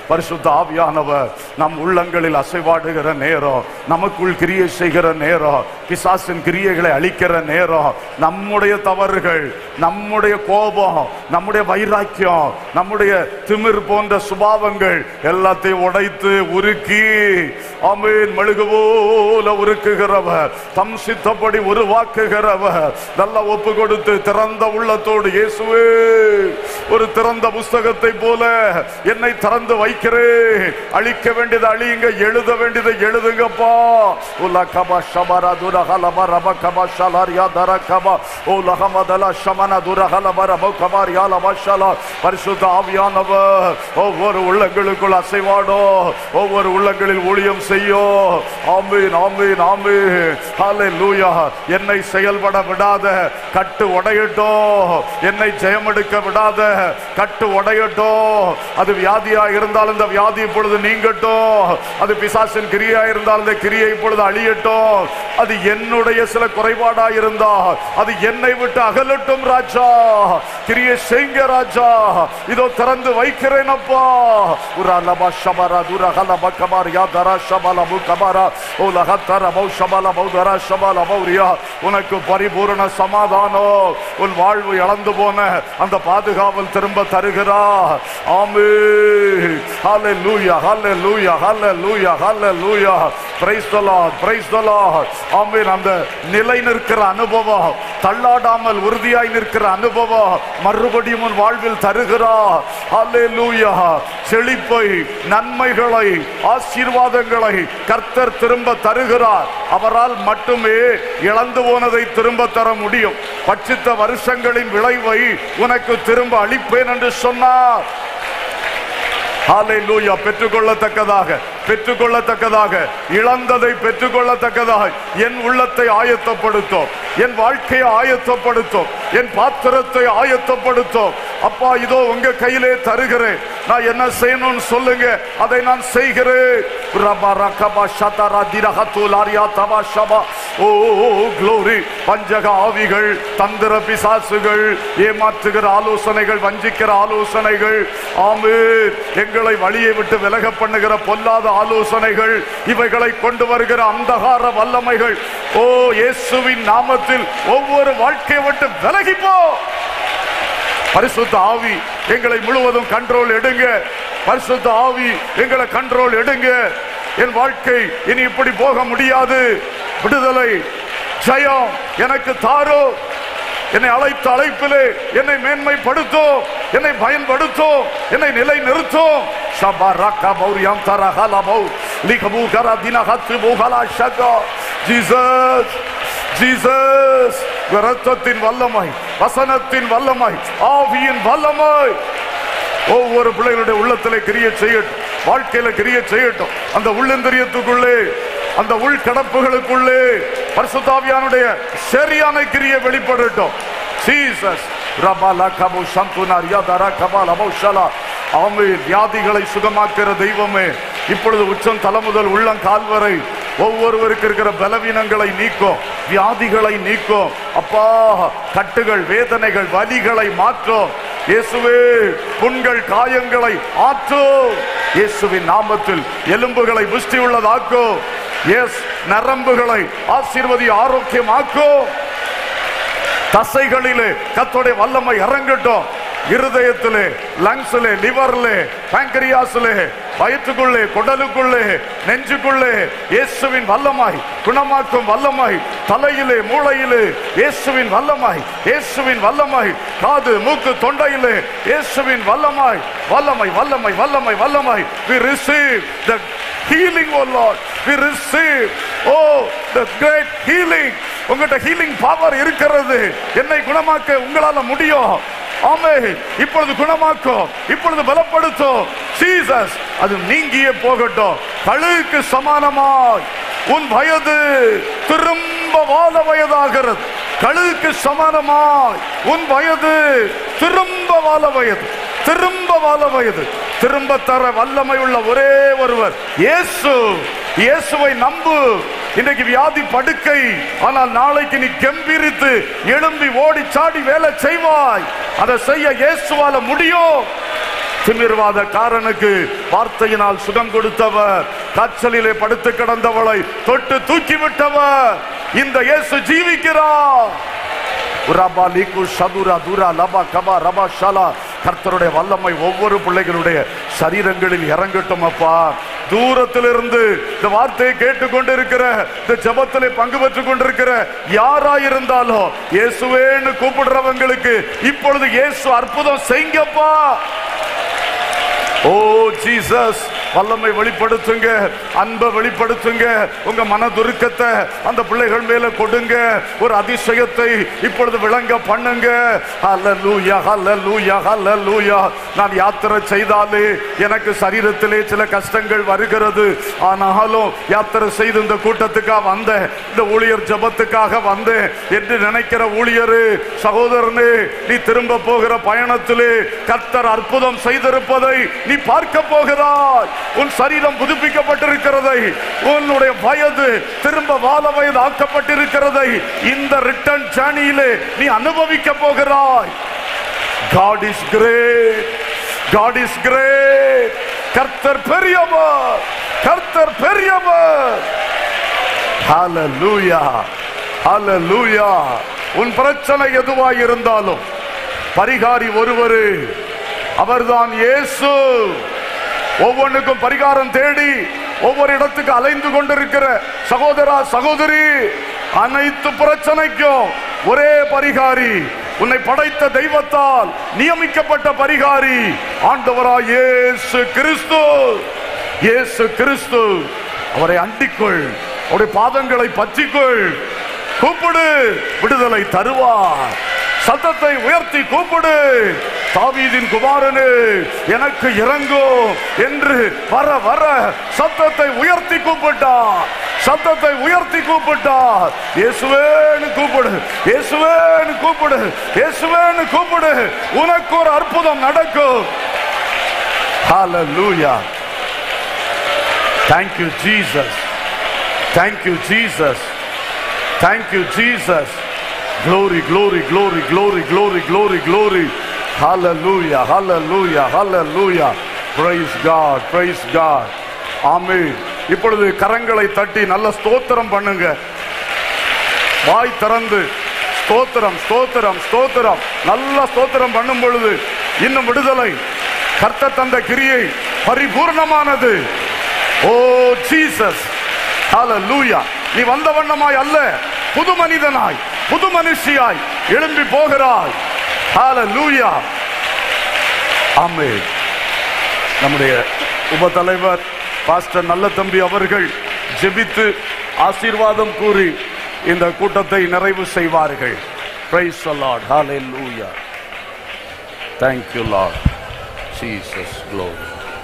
பரிசுத்த ஆவியானவர் நம் உள்ளங்களில் அசைவாடுகிற நேரம் நமக்குள் கிரியை செய்கிற நேரம் பிசாசின் கிரியைகளை அழிக்கிற நேரம் நம்முடைய தவறுகள் நம்முடைய கோபம் நம்முடைய வைராக்கியம் நம்முடைய திமிர் போன்ற சுபாவங்கள் எல்லாத்தையும் உடைத்து உருக்கி ஆமீன் மெழுகு போல உருக்குகிறவர் தம் சித்தப்படி உருவாக்குகிறவர் நல்லா ஒப்பு கொடுத்து திறந்த உள்ளத்தோடு இயேசுவே ஒரு திறந்த புஸ்தகத்தை போல என்னை திறந்து வைக்கிறேன் அழிக்க வேண்டியதை அழியுங்க எழுத வேண்டியதை எழுதுங்கப்பா உலா கபா ஷபரா துரஹலபா ரப கபா ஷலாரியா தர கபா ஓ லகமதல ஷமன துரஹலபா ரப கபார் யாலபா ஷலா பரிசுத்த ஆவியானவர் ஒவ்வொரு உள்ளங்களுக்குள் அசைவாடோ ஒவ்வொரு உள்ளங்களில் ஊழியம் செய்யோ ஆமீன் ஆமீன் ஆமீன் ஹalleluya என்னை செயல்பட விடாத கட்டு உடையட்டும் என்னை ஜெயமெடுக்க விடாத கட்டு உடையட்டும் அது வியாதியா இருந்தால் இந்த வியாதி இப்பொழுது நீங்கட்டும் அது பிசாசின் கிரியா இருந்தால் இந்த கிரியை இப்பொழுது அழியட்டும் அது என்னுடைய சில குறைபாடா இருந்தா அது என்னை விட்டு அகலட்டும் ராஜா கிரியை செய்ங்க ராஜா இதோ திறந்து வைக்கிறேன் அப்பா உரலபா ஷபரா துரஹலப கபார் யா தரா ஷபலபு கபாரா ஓ லஹத்தர பௌ ஷபல பௌ தரா ஷபல பௌரியா உனக்கு பரிபூரண சமாதானம் உன் வாழ்வு இழந்து போன அந்த பாதுகாவல் திரும்ப தருகிறா ஆமே ஹalleluya ஹalleluya ஹalleluya ஹalleluya praise the lord praise the lord ஆமென் அந்த நிலை நிற்கிற அனுபவம் தள்ளாடாமல் உறுதியாய் நிற்கிற அனுபவம் மறுபடியும் உன் வாழ்வில் தருகிறா ஹalleluya செழிப்பை நன்மைகளை ஆசீர்வாதங்களை கர்த்தர் திரும்ப தருகிறார் அவரால் மட்டுமே இழந்து போனதை திரும்ப தர முடியும் பட்சித்த வருஷங்களின் விளைவை உனக்கு திரும்ப அளிப்பேன் என்று சொன்னார் ஹalleluya பெற்றுக்கொள்ளத்தக்கதாக பெற்றுக்கொள்ளத்தக்கதாக இழந்ததை பெற்றுக்கொள்ளத்தக்கதாக என் உள்ளத்தை ஆயத்தப்படுத்தும் என் வாழ்க்கையை ஆயத்தப்படுத்தும் என் பாத்திரத்தை ஆயத்தப்படுத்தும் அப்பா இதோ உங்க கையிலே தருகிறேன் நான் என்ன செய்யணும்னு சொல்லுங்க அதை நான் செய்கிறேன் ரபா ரகபா ஷதரா திரஹத்து லாரியா தபா ஷபா ஓ க்ளோரி பஞ்சக ஆவிகள் தந்திர பிசாசுகள் ஏமாற்றுகிற ஆலோசனைகள் வஞ்சிக்கிற ஆலோசனைகள் ஆமென் எங்களை வழியை விட்டு விலக பண்ணுகிற பொல்லாத ஆலோசனைகள் இவைகளை கொண்டு வருகிற அந்தகார வல்லமைகள் ஓ இயேசுவின் நாமத்தில் ஒவ்வொரு வாழ்க்கையை விட்டு விலகி போ பரிசுத்த ஆவி எங்களை முழுவதும் கண்ட்ரோல் எடுங்க பரிசுத்த ஆவி எங்களை கண்ட்ரோல் எடுங்க என் வாழ்க்கை இனி இப்படி போக முடியாது விடுதலை ஜெயம் எனக்கு தாரோ என்னை அழைத்த அழைப்பிலே என்னை மேன்மைப்படுத்தும் என்னை பயன்படுத்தும் என்னை நிலை நிறுத்தும் ஷபரக பௌரியம் தரஹலபௌ லிகபு கர தினஹத்து புகலா ஷகா ஜீசஸ் ஜீசஸ் ரத்தத்தின் வல்லமை வசனத்தின் வல்லமை ஆவியின் வல்லமை ஒவ்வொரு பிள்ளைகளுடைய உள்ளத்திலே கிரிய செய்யட்டும் வாழ்க்கையில கிரிய செய்யட்டும் அந்த உள்ளந்தரியத்துக்குள்ளே அந்த உள்கடப்புகளுக்குள்ளே பரிசுத்தாவியானுடைய சரியான கிரியை வெளிப்படட்டும் ஜீசஸ் ரபாலா கபு சந்துனார் யதரா கபால் அபௌஷலா ஆமென் வியாதிகளை சுகமாக்குற தெய்வமே இப்பொழுது உச்சம் தலைமுதல் உள்ளம் கால்வரை ஒவ்வொருவருக்கு இருக்கிற பலவீனங்களை நீக்கும் வியாதிகளை நீக்கும் அப்பா கட்டுகள் வேதனைகள் வலிகளை மாற்றும் இயேசுவே புண்கள் காயங்களை ஆற்றும் இயேசுவின் நாமத்தில் எலும்புகளை புஷ்டி உள்ளதாக்கும் எஸ் நரம்புகளை ஆசீர்வதி ஆரோக்கியமாக்கும் தசைகளிலே கத்தோடைய வல்லமை இறங்கட்டும் இருதயத்திலே லங்ஸ்லே லிவர்லே பாங்கரியாஸ்லே வயிற்றுக்குள்ளே குடலுக்குள்ளே நெஞ்சுக்குள்ளே இயேசுவின் வல்லமாய் குணமாக்கும் வல்லமாய் தலையிலே மூளையிலே இயேசுவின் வல்லமாய் இயேசுவின் வல்லமாய் காது மூக்கு தொண்டையிலே இயேசுவின் வல்லமாய் வல்லமை வல்லமை வல்லமை வல்லமை we receive the healing oh lord we receive oh the great healing உங்ககிட்ட ஹீலிங் பவர் இருக்கிறது என்னை குணமாக்க உங்களால முடியும் ஆமே இப்பொழுது குணமாக்கும் இப்பொழுது பலப்படுத்தும் ஜீசஸ் அது நீங்கியே போகட்டும் கழுகுக்கு சமானமாய் உன் வயது திரும்ப வாழ வயதாகிறது கழுகுக்கு சமானமாய் உன் வயது திரும்ப வாழ வயது திரும்ப வாழ வயது திரும்ப தர வல்லமை உள்ள ஒரே ஒருவர் இயேசு இயேசுவை நம்பு இன்னைக்கு வியாதி படுக்கை ஆனால் நாளைக்கு நீ கம்பீரித்து எழும்பி ஓடி சாடி வேலை செய்வாய் அதை செய்ய இயேசுவால முடியும் திமிர்வாதக்காரனுக்கு வார்த்தையினால் சுகம் கொடுத்தவர் காய்ச்சலிலே படுத்து கிடந்தவளை தொட்டு தூக்கி விட்டவர் இந்த இயேசு ஜீவிக்கிறார் உராபா லீக்கு சதுரா துரா லபா கபா ரபா ஷாலா கர்த்தருடைய வல்லமை ஒவ்வொரு பிள்ளைகளுடைய சரீரங்களில் இறங்கட்டும் அப்பா தூரத்திலிருந்து இந்த வார்த்தையை கேட்டுக்கொண்டிருக்கிற இந்த ஜெபத்திலே பங்கு பெற்றுக் கொண்டிருக்கிற யாரா இருந்தாலும் இயேசுவேன்னு கூப்பிடுறவங்களுக்கு இப்பொழுது இயேசு அற்புதம் செய்யுங்கப்பா ஓ ஜீசஸ் வல்லமை வெளிப்படுத்துங்க அன்பை வெளிப்படுத்துங்க உங்க மனதுருக்கத்தை அந்த பிள்ளைகள் மேல கொடுங்க ஒரு அதிசயத்தை இப்பொழுது விளங்க பண்ணுங்க ஹalleluya ஹalleluya ஹalleluya நான் யாத்திரை செய்தாலே எனக்கு சரீரத்திலே சில கஷ்டங்கள் வருகிறது ஆனாலும் யாத்திரை செய்து இந்த கூட்டத்துக்காக வந்தேன் இந்த ஊழியர் ஜெபத்துக்காக வந்தேன் என்று நினைக்கிற ஊழியரு சகோதரனே நீ திரும்ப போகிற பயணத்திலே கர்த்தர் அற்புதம் செய்திருப்பதை நீ பார்க்க போகிறாய் உன் சரீரம் புதுப்பிக்கப்பட்டிருக்கிறதை உன்னுடைய வயது திரும்ப வாழ வயது ஆக்கப்பட்டிருக்கிறதை இந்த ரிட்டர்ன் ஜேர்னியிலே நீ அனுபவிக்க போகிறாய் God is great. God is great. கர்த்தர் பெரியவர் கர்த்தர் பெரியவர் ஹalleluya ஹalleluya உன் பிரச்சனை எதுவாய் இருந்தாலும் பரிகாரி ஒருவரு அவர்தான் இயேசு ஒவ்வொன்றுக்கும் பரிகாரம் தேடி ஒவ்வொரு இடத்துக்கு அலைந்து கொண்டிருக்கிற சகோதரா சகோதரி அனைத்து பிரச்சனைக்கும் ஒரே பரிகாரி உன்னை படைத்த தெய்வத்தால் நியமிக்கப்பட்ட பரிகாரி ஆண்டவராய் இயேசு கிறிஸ்து இயேசு கிறிஸ்து அவரை அண்டிக்கொள் அவருடைய பாதங்களை பற்றிக்கொள் கூப்பிடு விடுதலை தருவார் சத்தத்தை உயர்த்தி கூப்பிடு தாவீதின் குமாரனே எனக்கு இறங்கும் என்று வர வர சத்தத்தை உயர்த்தி கூப்பிட்டார் சத்தத்தை உயர்த்தி கூப்பிட்டார் இயேசுவேன்னு கூப்பிடு இயேசுவேன்னு கூப்பிடு இயேசுவேன்னு கூப்பிடு உனக்கு ஒரு அற்புதம் நடக்கும் Hallelujah. Thank you, Jesus. Thank you, Jesus. Thank you, Jesus. Glory, glory, glory, glory, glory, glory, glory. Hallelujah, hallelujah, hallelujah. Praise God, praise God. ஆமென். இப்பொழுது கரங்களை தட்டி நல்ல ஸ்தோத்திரம் பண்ணுங்க வாய் திறந்து ஸ்தோத்திரம் ஸ்தோத்திரம் ஸ்தோத்திரம் நல்ல ஸ்தோத்திரம் பண்ணும் பொழுது இன்னும் விடுதலை கர்த்த தந்த கிரியை பரிபூர்ணமானது ஓ ஜீசஸ் ஹalleluya நீ வந்த வண்ணமாய் அல்ல புது மனிதனாய் புது மனுஷியாய் எழும்பி போகிறாய் ஹalleluya ஆமென் நம்முடைய உப தலைவர் பாஸ்டர் நல்ல தம்பி அவர்கள் ஜெபித்து ஆசீர்வாதம் கூறி இந்த கூட்டத்தை நிறைவு செய்வார்கள் praise lord hallelujah thank you lord jesus glory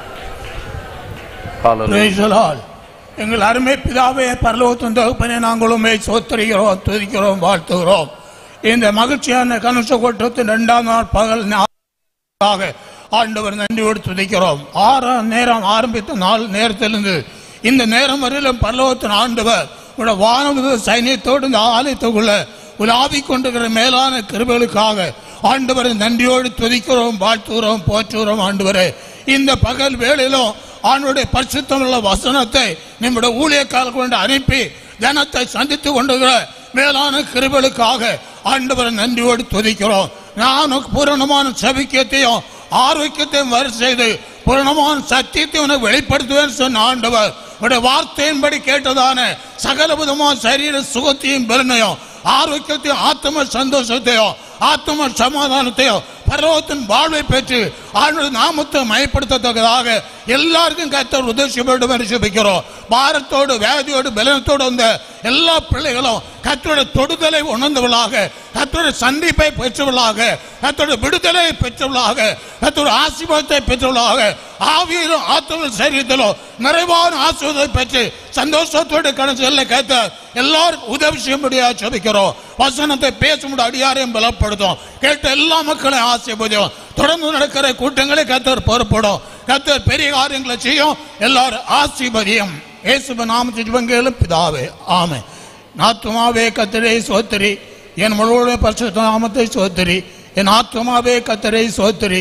hallelujah Praise the Lord. எங்கள் அருமை பிதாவே பரலோகத்தின் தகப்பனே நாங்கள் உண்மை சோத்தரிக்கிறோம் துதிக்கிறோம் வாழ்த்துகிறோம் இந்த மகிழ்ச்சியான கனுஷ கூட்டத்தின் இரண்டாம் நாள் பகல் நாளாக ஆண்டவர் நன்றியோடு துதிக்கிறோம் ஆறாம் நேரம் ஆரம்பித்த நாள் நேரத்திலிருந்து இந்த நேரம் வரையிலும் பரலோகத்தின் ஆண்டவர் உடைய வானவது சைனியத்தோடு இந்த ஆலயத்துக்குள்ள உலாவிக் கொண்டிருக்கிற மேலான கிருபைகளுக்காக ஆண்டவரை நன்றியோடு துதிக்கிறோம் வாழ்த்துகிறோம் போற்றுகிறோம் ஆண்டவரே இந்த பகல் வேளையிலும் ஆண்டுடைய பரிசுத்தமுள்ள வசனத்தை நம்முடைய ஊழியக்காரர்கள் கொண்டு அனுப்பி ஜனத்தை சந்தித்து கொண்டிருக்கிற மேலான கிருபலுக்காக ஆண்டவரை நன்றியோடு துதிக்கிறோம் நான் பூரணமான சபிக்கத்தையும் ஆரோக்கியத்தையும் வர செய்து பூரணமான சத்தியத்தை உனக்கு வெளிப்படுத்துவேன் சொன்ன ஆண்டவர் உடைய வார்த்தையின்படி கேட்டதான சகல விதமான சரீர சுகத்தையும் பெருமையும் ஆரோக்கியத்தையும் ஆத்ம சந்தோஷத்தையும் ஆத்ம சமாதானத்தையும் பரலோகத்தின் வாழ்வை பெற்று ஆண்டு நாமத்தை மயப்படுத்தத்தக்கதாக எல்லாருக்கும் கத்தர் உதவி வேண்டும் என்று சுபிக்கிறோம் பாரத்தோடு வியாதியோடு பலனத்தோடு வந்த எல்லா பிள்ளைகளும் கத்தருடைய தொடுதலை உணர்ந்தவளாக கத்தருடைய சந்திப்பை பெற்றவளாக கத்தருடைய விடுதலை பெற்றவளாக கத்தருடைய ஆசீர்வாதத்தை பெற்றவளாக ஆவியிலும் ஆத்ம சரீரத்திலும் நிறைவான ஆசீர்வாதத்தை பெற்று சந்தோஷத்தோடு கணக்கு செல்ல கத்த எல்லாரும் உதவி செய்யும்படியாக சுபிக்கிறோம் வசனத்தை பேச முடிய அடியாரையும் பலப்படுத்தும் கேட்ட எல்லா மக்களையும் ஆசீர்வதியும் தொடர்ந்து நடக்கிற கூட்டங்களை கத்தர் பொறுப்படும் கத்தர் பெரிய காரியங்களை செய்யும் எல்லாரும் ஆசீர்வதியும் இயேசுவ நாமத்தை ஜீவங்களும் பிதாவே ஆமே நாத்துமாவே கத்தரை சோத்தரி என் முழுவதும் பரிசுத்த நாமத்தை சோத்தரி என் ஆத்துமாவே கத்தரை சோத்தரி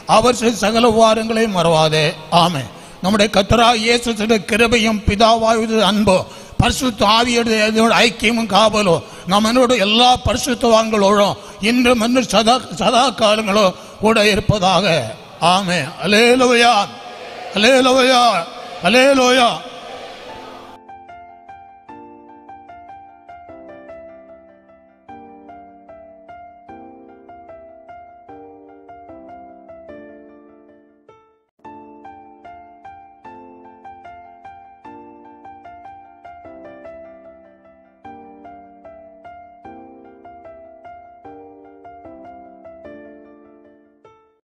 அவர் செய்த சகல உபகாரங்களையும் மறவாதே ஆமே நம்முடைய கத்தரா இயேசு கிருபையும் பிதாவாயுது அன்போ பரிசுத்த ஆவியோட ஐக்கியமும் காவலோ நம்ம என்னோட எல்லா பரிசுத்தவான்களோடும் இன்று மன்னு சதா சதா காலங்களோ கூட இருப்பதாக ஆமே அலேலோயா அலேலோயா அலேலோயா